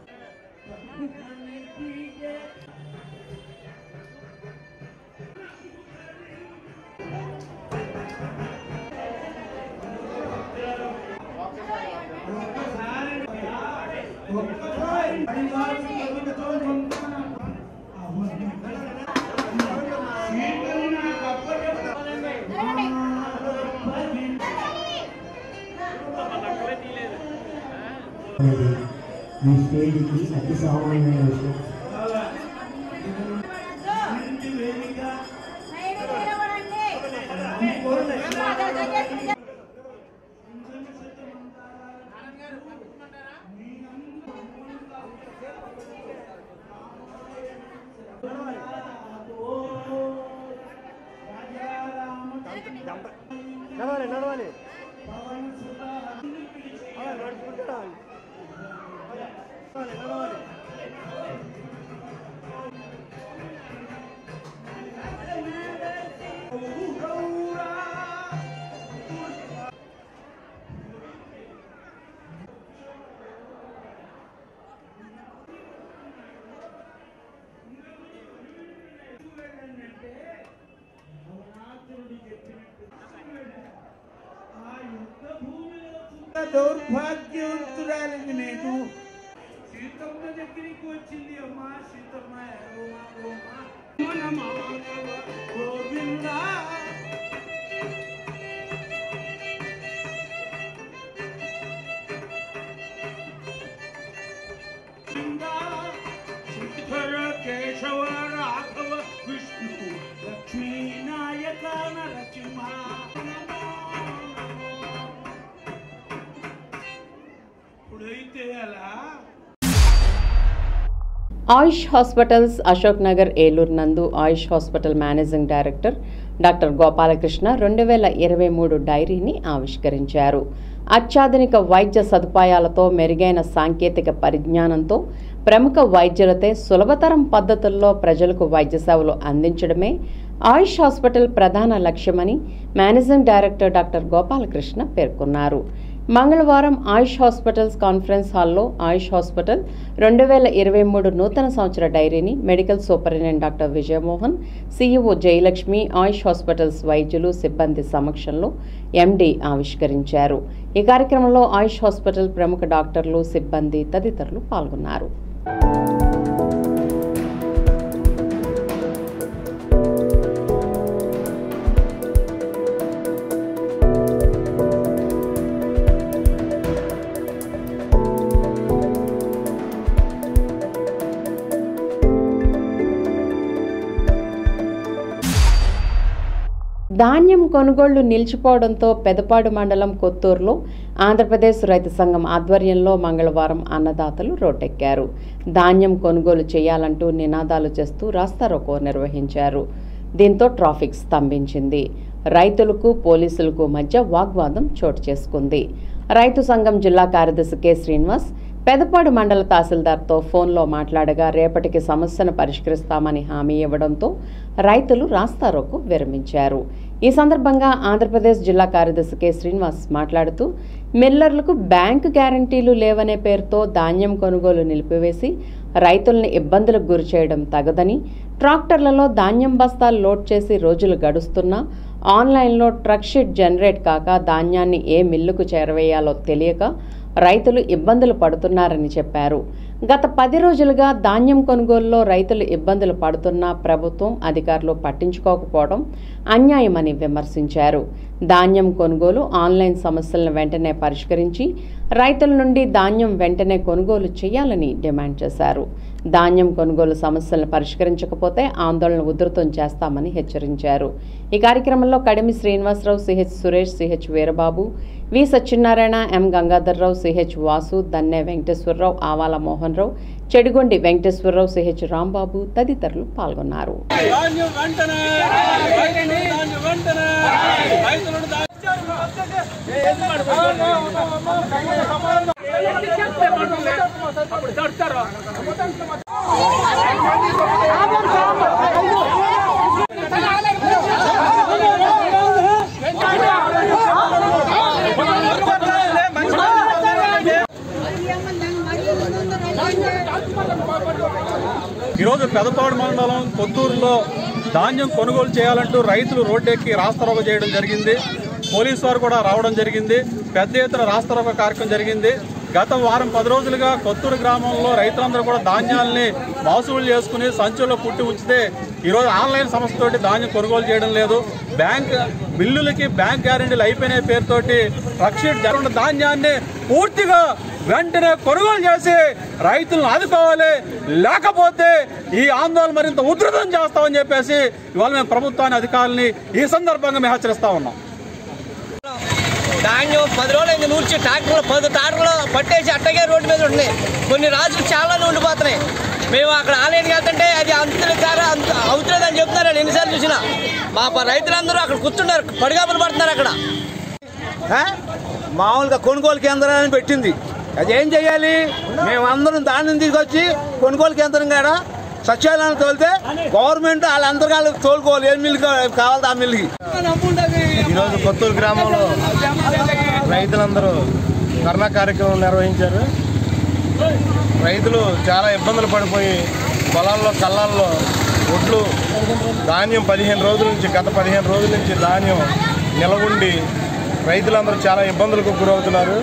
ఈ స్టేజ్కి అతి సామాన్యమైన విషయం నడవాలి నడవాలి దౌర్భాగ్యవంతురాలిని నేను సీతమ్మ దగ్గరికి వచ్చింది అమ్మా సీతమ్మ ఓమా ఓమా మన మాధవ గోవిందా శంకర కేశవ రాఘవ విష్ణు లక్ష్మీ నాయక నరసింహ ఇప్పుడైతే అలా ఆయుష్ హాస్పిటల్స్ అశోక్ నగర్ ఏలూరు నందు Ayush hospital managing director doctor Gopalakrishna రెండు వేల ఇరవై మూడు డైరీని ఆవిష్కరించారు అత్యాధునిక వైద్య సదుపాయాలతో మెరుగైన సాంకేతిక పరిజ్ఞానంతో ప్రముఖ వైద్యులతో సులభతరం పద్ధతుల్లో ప్రజలకు వైద్య సేవలు అందించడమే ఆయుష్ హాస్పిటల్ ప్రధాన లక్ష్యమని మేనేజింగ్ డైరెక్టర్ డాక్టర్ గోపాలకృష్ణ పేర్కొన్నారు మంగళవారం ఆయుష్ హాస్పిటల్స్ కాన్ఫరెన్స్ హాల్లో ఆయుష్ హాస్పిటల్ రెండు వేల ఇరవై మూడు నూతన సంవత్సర డైరీని medical superintendent doctor Vijayamohan CEO Jayalakshmi Ayush hospitals వైద్యులు సిబ్బంది సమక్షంలో ఎండీ ఆవిష్కరించారు ఈ కార్యక్రమంలో ఆయుష్ హాస్పిటల్ ప్రముఖ డాక్టర్లు సిబ్బంది తదితరులు పాల్గొన్నారు ధాన్యం కొనుగోళ్లు నిలిచిపోవడంతో పెదపాడు మండలం కొత్తూరులో ఆంధ్రప్రదేశ్ రైతు సంఘం ఆధ్వర్యంలో మంగళవారం అన్నదాతలు రోడ్డెక్కారు ధాన్యం కొనుగోలు చేయాలంటూ నినాదాలు చేస్తూ రాస్తారోకో నిర్వహించారు దీంతో ట్రాఫిక్ స్తంభించింది రైతులకు పోలీసులకు మధ్య వాగ్వాదం చోటు చేసుకుంది రైతు సంఘం జిల్లా కార్యదర్శి కె శ్రీనివాస్ పెదపాడు మండల తహసీల్దార్తో ఫోన్లో మాట్లాడగా రేపటికి సమస్యను పరిష్కరిస్తామని హామీ ఇవ్వడంతో రైతులు రాస్తారోకు విరమించారు ఈ సందర్భంగా ఆంధ్రప్రదేశ్ జిల్లా కార్యదర్శి కె శ్రీనివాస్ మాట్లాడుతూ మిల్లర్లకు బ్యాంకు గ్యారంటీలు లేవనే పేరుతో ధాన్యం కొనుగోలు నిలిపివేసి రైతుల్ని ఇబ్బందులకు గురి చేయడం తగదని ట్రాక్టర్లలో ధాన్యం బస్తాలు లోడ్ చేసి రోజులు గడుస్తున్నా ఆన్లైన్లో ట్రక్ షీట్ జనరేట్ కాక ధాన్యాన్ని ఏ మిల్లుకు చేరవేయాలో తెలియక రైతులు ఇబ్బందులు పడుతున్నారని చెప్పారు గత పది రోజులుగా ధాన్యం కొనుగోలులో రైతులు ఇబ్బందులు పడుతున్నా ప్రభుత్వం అధికారులు పట్టించుకోకపోవడం అన్యాయమని విమర్శించారు ధాన్యం కొనుగోలు ఆన్లైన్ సమస్యలను వెంటనే పరిష్కరించి రైతుల నుండి ధాన్యం వెంటనే కొనుగోలు చేయాలని డిమాండ్ చేశారు ధాన్యం కొనుగోలు సమస్యలను పరిష్కరించకపోతే ఆందోళన ఉధృతం చేస్తామని హెచ్చరించారు ఈ కార్యక్రమంలో Kadimi Srinivasarao CH Suresh CH Veerababu V Satyanarayana M Gangadharrao CH Vasu Danne Venkateswararao Avala Mohan Rao Chedigondi Venkateswararao CH Rambabu తదితరులు పాల్గొన్నారు ధాన్యం వెంటనే ధాన్యం వెంటనే రైతులను ఈరోజు పెదపాడు మండలం కొత్తూరులో ధాన్యం కొనుగోలు చేయాలంటూ రైతులు రోడ్డెక్కి రాస్తారోక చేయడం జరిగింది పోలీసు వారు కూడా రావడం జరిగింది పెద్ద ఎత్తున రాస్తారోక కార్యక్రమం జరిగింది గత వారం పది రోజులుగా కొత్తూరు గ్రామంలో రైతులందరూ కూడా ధాన్యాల్ని మోసూలు చేసుకుని సంచుల్లో పుట్టి ఉంచితే ఈరోజు ఆన్లైన్ సంస్థతోటి ధాన్యం కొనుగోలు చేయడం లేదు బ్యాంక్ బిల్లులకి బ్యాంక్ గ్యారెంటీలు అయిపోయిన పేరుతోటి ట్రక్ షీట్ జరగకుండా ధాన్యాన్ని పూర్తిగా వెంటనే కొనుగోలు చేసి రైతులను ఆదుకోవాలి లేకపోతే ఈ ఆందోళన మరింత ఉధృతం చేస్తామని చెప్పేసి ఇవాళ మేము ప్రభుత్వాన్ని అధికారులని ఈ సందర్భంగా మేము హెచ్చరిస్తా ఉన్నాం ధాన్యం పది రోజులైంది నూర్చి ట్రాక్టర్లు పది ట్రాక్టర్లు పట్టేసి అట్టగే రోడ్డు మీద ఉంటున్నాయి కొన్ని రాజులు చాలా ఉండిపోతున్నాయి మేము అక్కడ ఆన్లైన్కి వెళ్తుంటే అది అంతులు కారా అంత అవుతులేదని చెప్తున్నారు నేను ఎన్నిసార్లు చూసినా మా ప- రైతులందరూ అక్కడ కూర్చున్నారు పడిగాపులు పడుతున్నారు అక్కడ మామూలుగా కొనుగోలు కేంద్రాన్ని పెట్టింది అది ఏం చేయాలి మేమందరం దాన్ని తీసుకొచ్చి కొనుగోలు కేంద్రం కాడ సచివాలయాన్ని తోలితే గవర్నమెంట్ వాళ్ళందరూ వాళ్ళకి తోలుకోవాలి ఏ మిల్లు కావాలి ఆ మిల్లుకి ఈరోజు కొత్తూరు గ్రామంలో రైతులందరూ ధర్నా కార్యక్రమం నిర్వహించారు రైతులు చాలా ఇబ్బందులు పడిపోయి పొలాల్లో కళ్ళాల్లో ఒడ్లు ధాన్యం పదిహేను రోజుల నుంచి గత పదిహేను రోజుల నుంచి ధాన్యం నిలవుండి రైతులందరూ చాలా ఇబ్బందులకు గురవుతున్నారు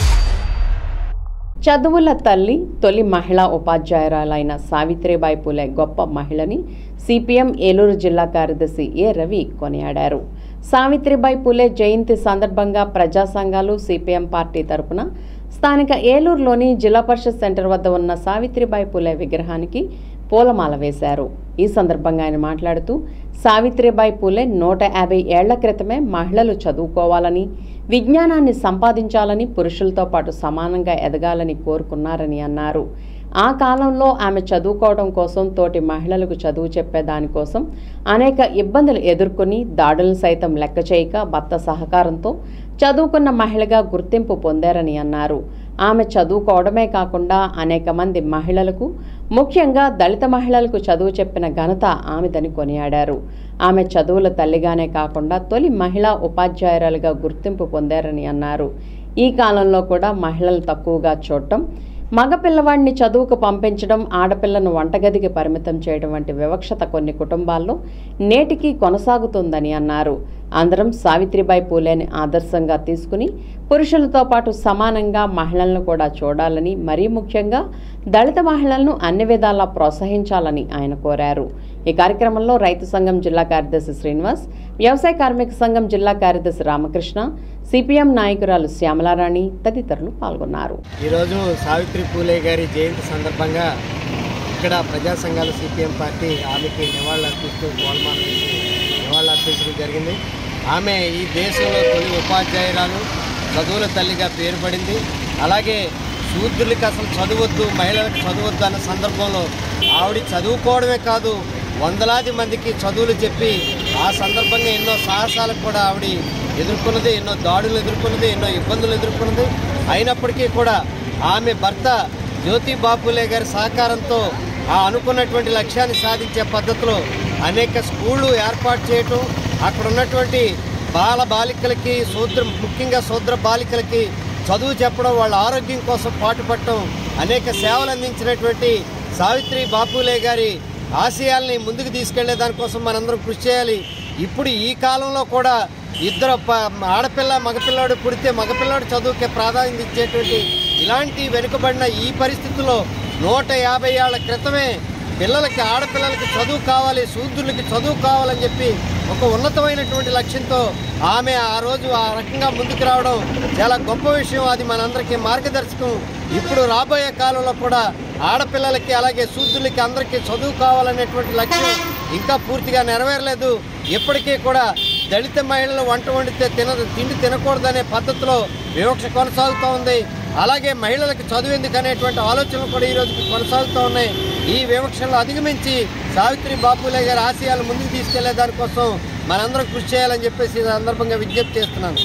చదువుల తల్లి తొలి మహిళా ఉపాధ్యాయురాలైన సావిత్రిబాయి పూలే గొప్ప మహిళని సిపిఎం ఏలూరు జిల్లా కార్యదర్శి ఏ రవి కొనియాడారు సావిత్రిబాయి పూలే జయంతి సందర్భంగా ప్రజా సంఘాలు సిపిఎం పార్టీ తరపున స్థానిక ఏలూరులోని జిల్లా పరిషత్ సెంటర్ వద్ద ఉన్న సావిత్రిబాయి పూలే విగ్రహానికి పూలమాల వేశారు ఈ సందర్భంగా ఆయన మాట్లాడుతూ సావిత్రిబాయి పూలే నూట యాభై ఏళ్ల క్రితమే మహిళలు చదువుకోవాలని విజ్ఞానాన్ని సంపాదించాలని పురుషులతో పాటు సమానంగా ఎదగాలని కోరుకున్నారని అన్నారు ఆ కాలంలో ఆమె చదువుకోవడం కోసం తోటి మహిళలకు చదువు చెప్పే దానికోసం అనేక ఇబ్బందులు ఎదుర్కొని దాడులను సైతం లెక్క చేయక భర్త సహకారంతో చదువుకున్న మహిళగా గుర్తింపు పొందారని అన్నారు ఆమె చదువుకోవడమే కాకుండా అనేక మంది మహిళలకు ముఖ్యంగా దళిత మహిళలకు చదువు చెప్పిన ఘనత ఆమెదని కొనియాడారు ఆమె చదువుల తల్లిగానే కాకుండా తొలి మహిళా ఉపాధ్యాయురాలుగా గుర్తింపు పొందారని అన్నారు ఈ కాలంలో కూడా మహిళలు తక్కువగా చూడటం మగ పిల్లవాడిని చదువుకు పంపించడం ఆడపిల్లను వంటగదికి పరిమితం చేయడం వంటి వివక్షత కొన్ని కుటుంబాల్లో నేటికి కొనసాగుతుందని అన్నారు అందరం సావిత్రిబాయి పూలేని ఆదర్శంగా తీసుకుని పురుషులతో పాటు సమానంగా మహిళలను కూడా చూడాలని మరీ ముఖ్యంగా దళిత మహిళలను అన్ని విధాలా ప్రోత్సహించాలని ఆయన కోరారు ఈ కార్యక్రమంలో రైతు సంఘం జిల్లా కార్యదర్శి శ్రీనివాస్ వ్యవసాయ కార్మిక సంఘం జిల్లా కార్యదర్శి రామకృష్ణ సిపిఎం నాయకురాలు శ్యామలారాణి తదితరులు పాల్గొన్నారు ఈరోజు సావిత్రి పూలే గారి జయంతి సందర్భంగా ఇక్కడ ప్రజా సంఘాల సిపిఎం పార్టీ ఆమెకి నివాళులు అర్పిస్తూ గోల్మాల వేసి నివాళులు అర్పించడం జరిగింది ఆమె ఈ దేశంలో తొలి ఉపాధ్యాయురాలు చదువుల తల్లిగా పేరు పడింది అలాగే శూద్రులకి అసలు చదువద్దు మహిళలకు చదువద్దు అన్న సందర్భంలో ఆవిడ చదువుకోవడమే కాదు వందలాది మందికి చదువులు చెప్పి ఆ సందర్భంగా ఎన్నో సాహసాలకు కూడా ఆవిడ ఎదుర్కొన్నది ఎన్నో దాడులు ఎదుర్కొన్నది ఎన్నో ఇబ్బందులు ఎదుర్కొన్నది అయినప్పటికీ కూడా ఆమె భర్త జ్యోతి బాపులే గారి సహకారంతో ఆ అనుకున్నటువంటి లక్ష్యాన్ని సాధించే పద్ధతిలో అనేక స్కూళ్ళు ఏర్పాటు చేయటం అక్కడ ఉన్నటువంటి బాల బాలికలకి శూద్ర ముఖ్యంగా శూద్ర బాలికలకి చదువు చెప్పడం వాళ్ళ ఆరోగ్యం కోసం పాటుపడటం అనేక సేవలు అందించినటువంటి సావిత్రి బాపులే గారి ఆశయాల్ని ముందుకు తీసుకెళ్లే దానికోసం మనందరం కృషి చేయాలి ఇప్పుడు ఈ కాలంలో కూడా ఇద్దరు ప- ఆడపిల్ల మగపిల్లాడు పుడితే మగపిల్లాడు చదువుకే ప్రాధాన్యత ఇచ్చేటువంటి ఇలాంటి వెనుకబడిన ఈ పరిస్థితుల్లో నూట యాభై ఏళ్ల క్రితమే పిల్లలకి ఆడపిల్లలకి చదువు కావాలి శూద్రులకి చదువు కావాలని చెప్పి ఒక ఉన్నతమైనటువంటి లక్ష్యంతో ఆమె ఆ రోజు ఆ రకంగా ముందుకు రావడం చాలా గొప్ప విషయం అది మనందరికీ మార్గదర్శకం ఇప్పుడు రాబోయే కాలంలో కూడా ఆడపిల్లలకి అలాగే శూద్రులకి అందరికీ చదువు కావాలనేటువంటి లక్ష్యం ఇంకా పూర్తిగా నెరవేరలేదు ఇప్పటికీ కూడా దళిత మహిళలు వంట వండితే తిన తిండి తినకూడదనే పద్ధతిలో వివక్ష కొనసాగుతూ ఉంది అలాగే మహిళలకు చదువు ఎందుకు అనేటువంటి ఆలోచనలు కూడా ఈ రోజుకి కొనసాగుతూ ఉన్నాయి ఈ వివక్షలను అధిగమించి సావిత్రి బాపులే గారి ఆశయాలు ముందుకు తీసుకెళ్లే దానికోసం మనందరం కృషి చేయాలని చెప్పేసి ఈ సందర్భంగా విజ్ఞప్తి చేస్తున్నాను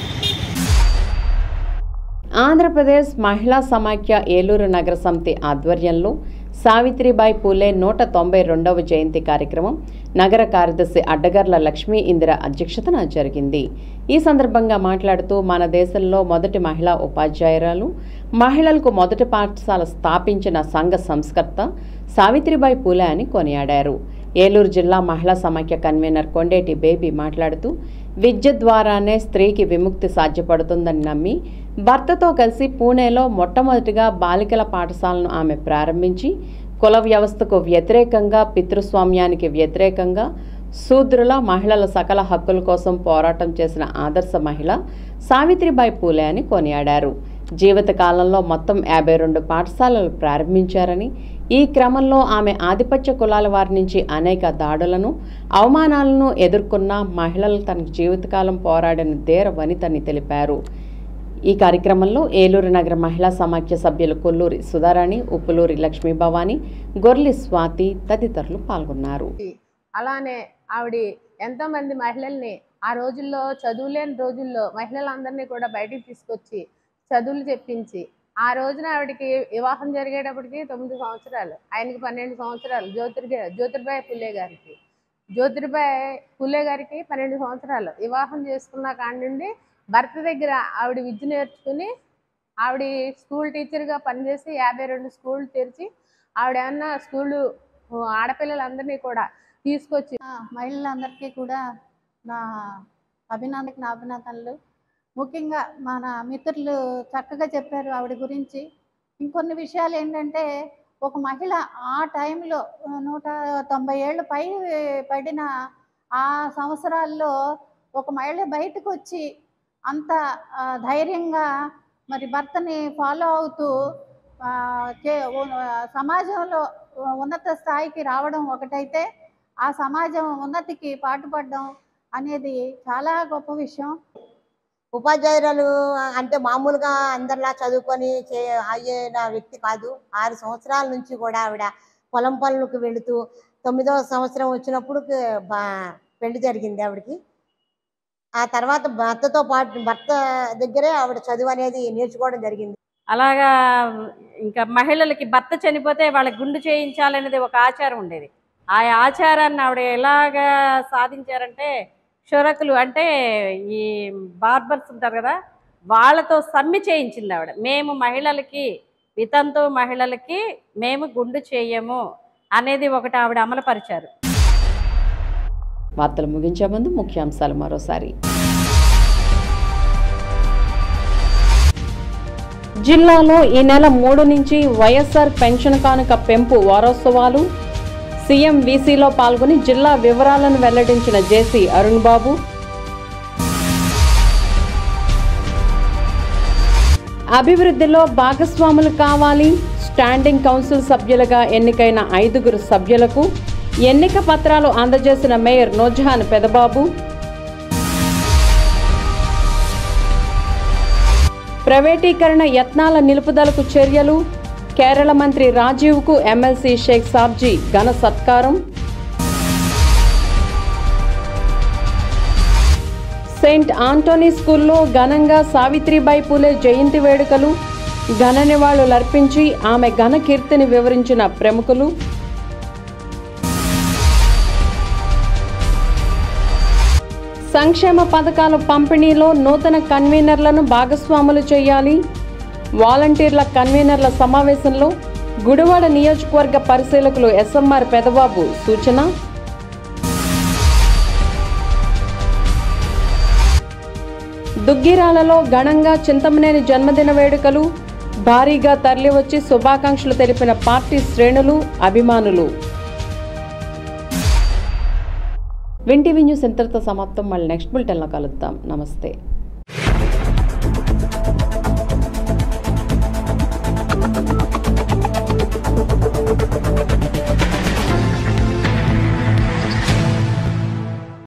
ఆంధ్రప్రదేశ్ మహిళా సమాఖ్య ఏలూరు నగర సమితి ఆధ్వర్యంలో సావిత్రిబాయి పూలే నూట తొంభై రెండవ జయంతి కార్యక్రమం నగర కార్యదర్శి అడ్డగర్ల లక్ష్మీ ఇందిర అధ్యక్షతన జరిగింది ఈ సందర్భంగా మాట్లాడుతూ మన దేశంలో మొదటి మహిళా ఉపాధ్యాయురాలు మహిళలకు మొదటి పాఠశాల స్థాపించిన సంఘ సంస్కర్త సావిత్రిబాయి పూలే అని కొనియాడారు ఏలూరు జిల్లా మహిళా సమాఖ్య కన్వీనర్ కొండేటి బేబీ మాట్లాడుతూ విద్య ద్వారానే స్త్రీకి విముక్తి సాధ్యపడుతుందని నమ్మి భర్తతో కలిసి పూణేలో మొట్టమొదటిగా బాలికల పాఠశాలను ఆమె ప్రారంభించి కుల వ్యవస్థకు వ్యతిరేకంగా పితృస్వామ్యానికి వ్యతిరేకంగా శూద్రుల మహిళల సకల హక్కుల కోసం పోరాటం చేసిన ఆదర్శ మహిళ సావిత్రిబాయి పూలే అని కొనియాడారు జీవిత కాలంలో మొత్తం యాభై రెండు పాఠశాలలు ప్రారంభించారని ఈ క్రమంలో ఆమె ఆధిపత్య కులాల వారి నుంచి అనేక దాడులను అవమానాలను ఎదుర్కొన్న మహిళలు తన జీవితకాలం పోరాడిన ధీర వనితని తెలిపారు ఈ కార్యక్రమంలో ఏలూరు నగర మహిళా సమాఖ్య సభ్యులు కొల్లూరి సుధారాణి ఉప్పులూరి లక్ష్మీ భవాని గొర్లి స్వాతి తదితరులు పాల్గొన్నారు అలానే ఆవిడ ఎంతోమంది మహిళల్ని ఆ రోజుల్లో చదువులేని రోజుల్లో మహిళలందరినీ కూడా బయటికి తీసుకొచ్చి చదువులు చెప్పించి ఆ రోజున ఆవిడకి వివాహం జరిగేటప్పటికి తొమ్మిది సంవత్సరాలు ఆయనకి పన్నెండు సంవత్సరాలు జ్యోతిర్గా జ్యోతిర్బాయి పుల్లే గారికి జ్యోతిర్బాయి పుల్లే గారికి పన్నెండు సంవత్సరాలు వివాహం చేసుకున్న కాడి నుండి భర్త దగ్గర ఆవిడ విద్య నేర్చుకుని ఆవిడ స్కూల్ టీచర్గా పనిచేసి యాభై రెండు స్కూల్ తెరిచి ఆవిడ ఏమన్నా స్కూలు ఆడపిల్లలందరినీ కూడా తీసుకొచ్చి మహిళలందరికీ కూడా నా అభినందనకి నా అభినందనలు ముఖ్యంగా మన మిత్రులు చక్కగా చెప్పారు ఆవిడ గురించి ఇంకొన్ని విషయాలు ఏంటంటే ఒక మహిళ ఆ టైంలో నూట తొంభై ఏళ్ళు పై పడిన ఆ సంవత్సరాల్లో ఒక మహిళ బయటకు వచ్చి అంత ఆ, ధైర్యంగా మరి భర్తని ఫాలో అవుతూ ఆ, చే- ఉ- సమాజంలో ఉన్నత స్థాయికి రావడం ఒకటైతే ఆ సమాజం ఉన్నతికి పాటుపడడం అనేది చాలా గొప్ప విషయం ఉపాధ్యాయురాలు అంటే మామూలుగా అందరిలా చదువుకొని చే అయ్యేన వ్యక్తి కాదు ఆరు సంవత్సరాల నుంచి కూడా ఆవిడ పొలం పనులకు వెళుతూ తొమ్మిదవ సంవత్సరం వచ్చినప్పుడు బా- పెళ్లి జరిగింది ఆవిడకి ఆ తర్వాత భర్తతో పాటు భర్త దగ్గరే ఆవిడ చదువు అనేది నేర్చుకోవడం జరిగింది అలాగా ఇంకా మహిళలకి భర్త చనిపోతే వాళ్ళకి గుండు చేయించాలనేది ఒక ఆచారం ఉండేది ఆ ఆచారాన్ని ఆవిడ ఎలాగా సాధించారంటే క్షురకులు అంటే ఈ బార్బర్స్ ఉంటారు కదా వాళ్ళతో సమ్మె చేయించింది ఆవిడ మేము మహిళలకి వితంతు మహిళలకి మేము గుండు చేయము అనేది ఒకటి ఆవిడ అమలుపరిచారు వార్తలు ముగించే ముందు ముఖ్యాంశాలు మరోసారి జిల్లాలో ఈ నెల మూడు నుంచి వైఎస్ఆర్ పెన్షన్ కానుక పెంపు వారోత్సవాలు సీఎం వీసీలో పాల్గొని జిల్లా వివరాలను వెల్లడించిన జేసీ అరుణ్ బాబు అభివృద్ధిలో భాగస్వాములు కావాలి స్టాండింగ్ కౌన్సిల్ సభ్యులుగా ఎన్నికైన ఐదుగురు సభ్యులకు ఎన్నిక పత్రాలు అందజేసిన మేయర్ నూజహాన్ పెదబాబు ప్రైవేటీకరణ యత్నాల నిలుపుదలకు చర్యలు కేరళ మంత్రి రాజీవ్కు ఎమ్మెల్సీ షేక్ సాబ్జీ ఘన సత్కారం సెయింట్ ఆంటోనీ స్కూల్లో ఘనంగా సావిత్రిబాయి పూలే జయంతి వేడుకలు ఘన నివాళులర్పించి ఆమె ఘన కీర్తిని వివరించిన ప్రముఖులు సంక్షేమ పథకాల పంపిణీలో నూతన కన్వీనర్లను భాగస్వాములు చేయాలి వాలంటీర్ల కన్వీనర్ల సమావేశంలో గుడివాడ నియోజకవర్గ పరిశీలకులు ఎస్ఎంఆర్ పెదబాబు సూచన దుగ్గిరాలలో ఘనంగా చింతమనేని జన్మదిన వేడుకలు భారీగా తరలివచ్చి శుభాకాంక్షలు తెలిపిన పార్టీ శ్రేణులు అభిమానులు వింటీవీ న్యూస్ ఇంతటితో సమాప్తం మళ్ళీ నెక్స్ట్ బులెటిన్లో కలుద్దాం నమస్తే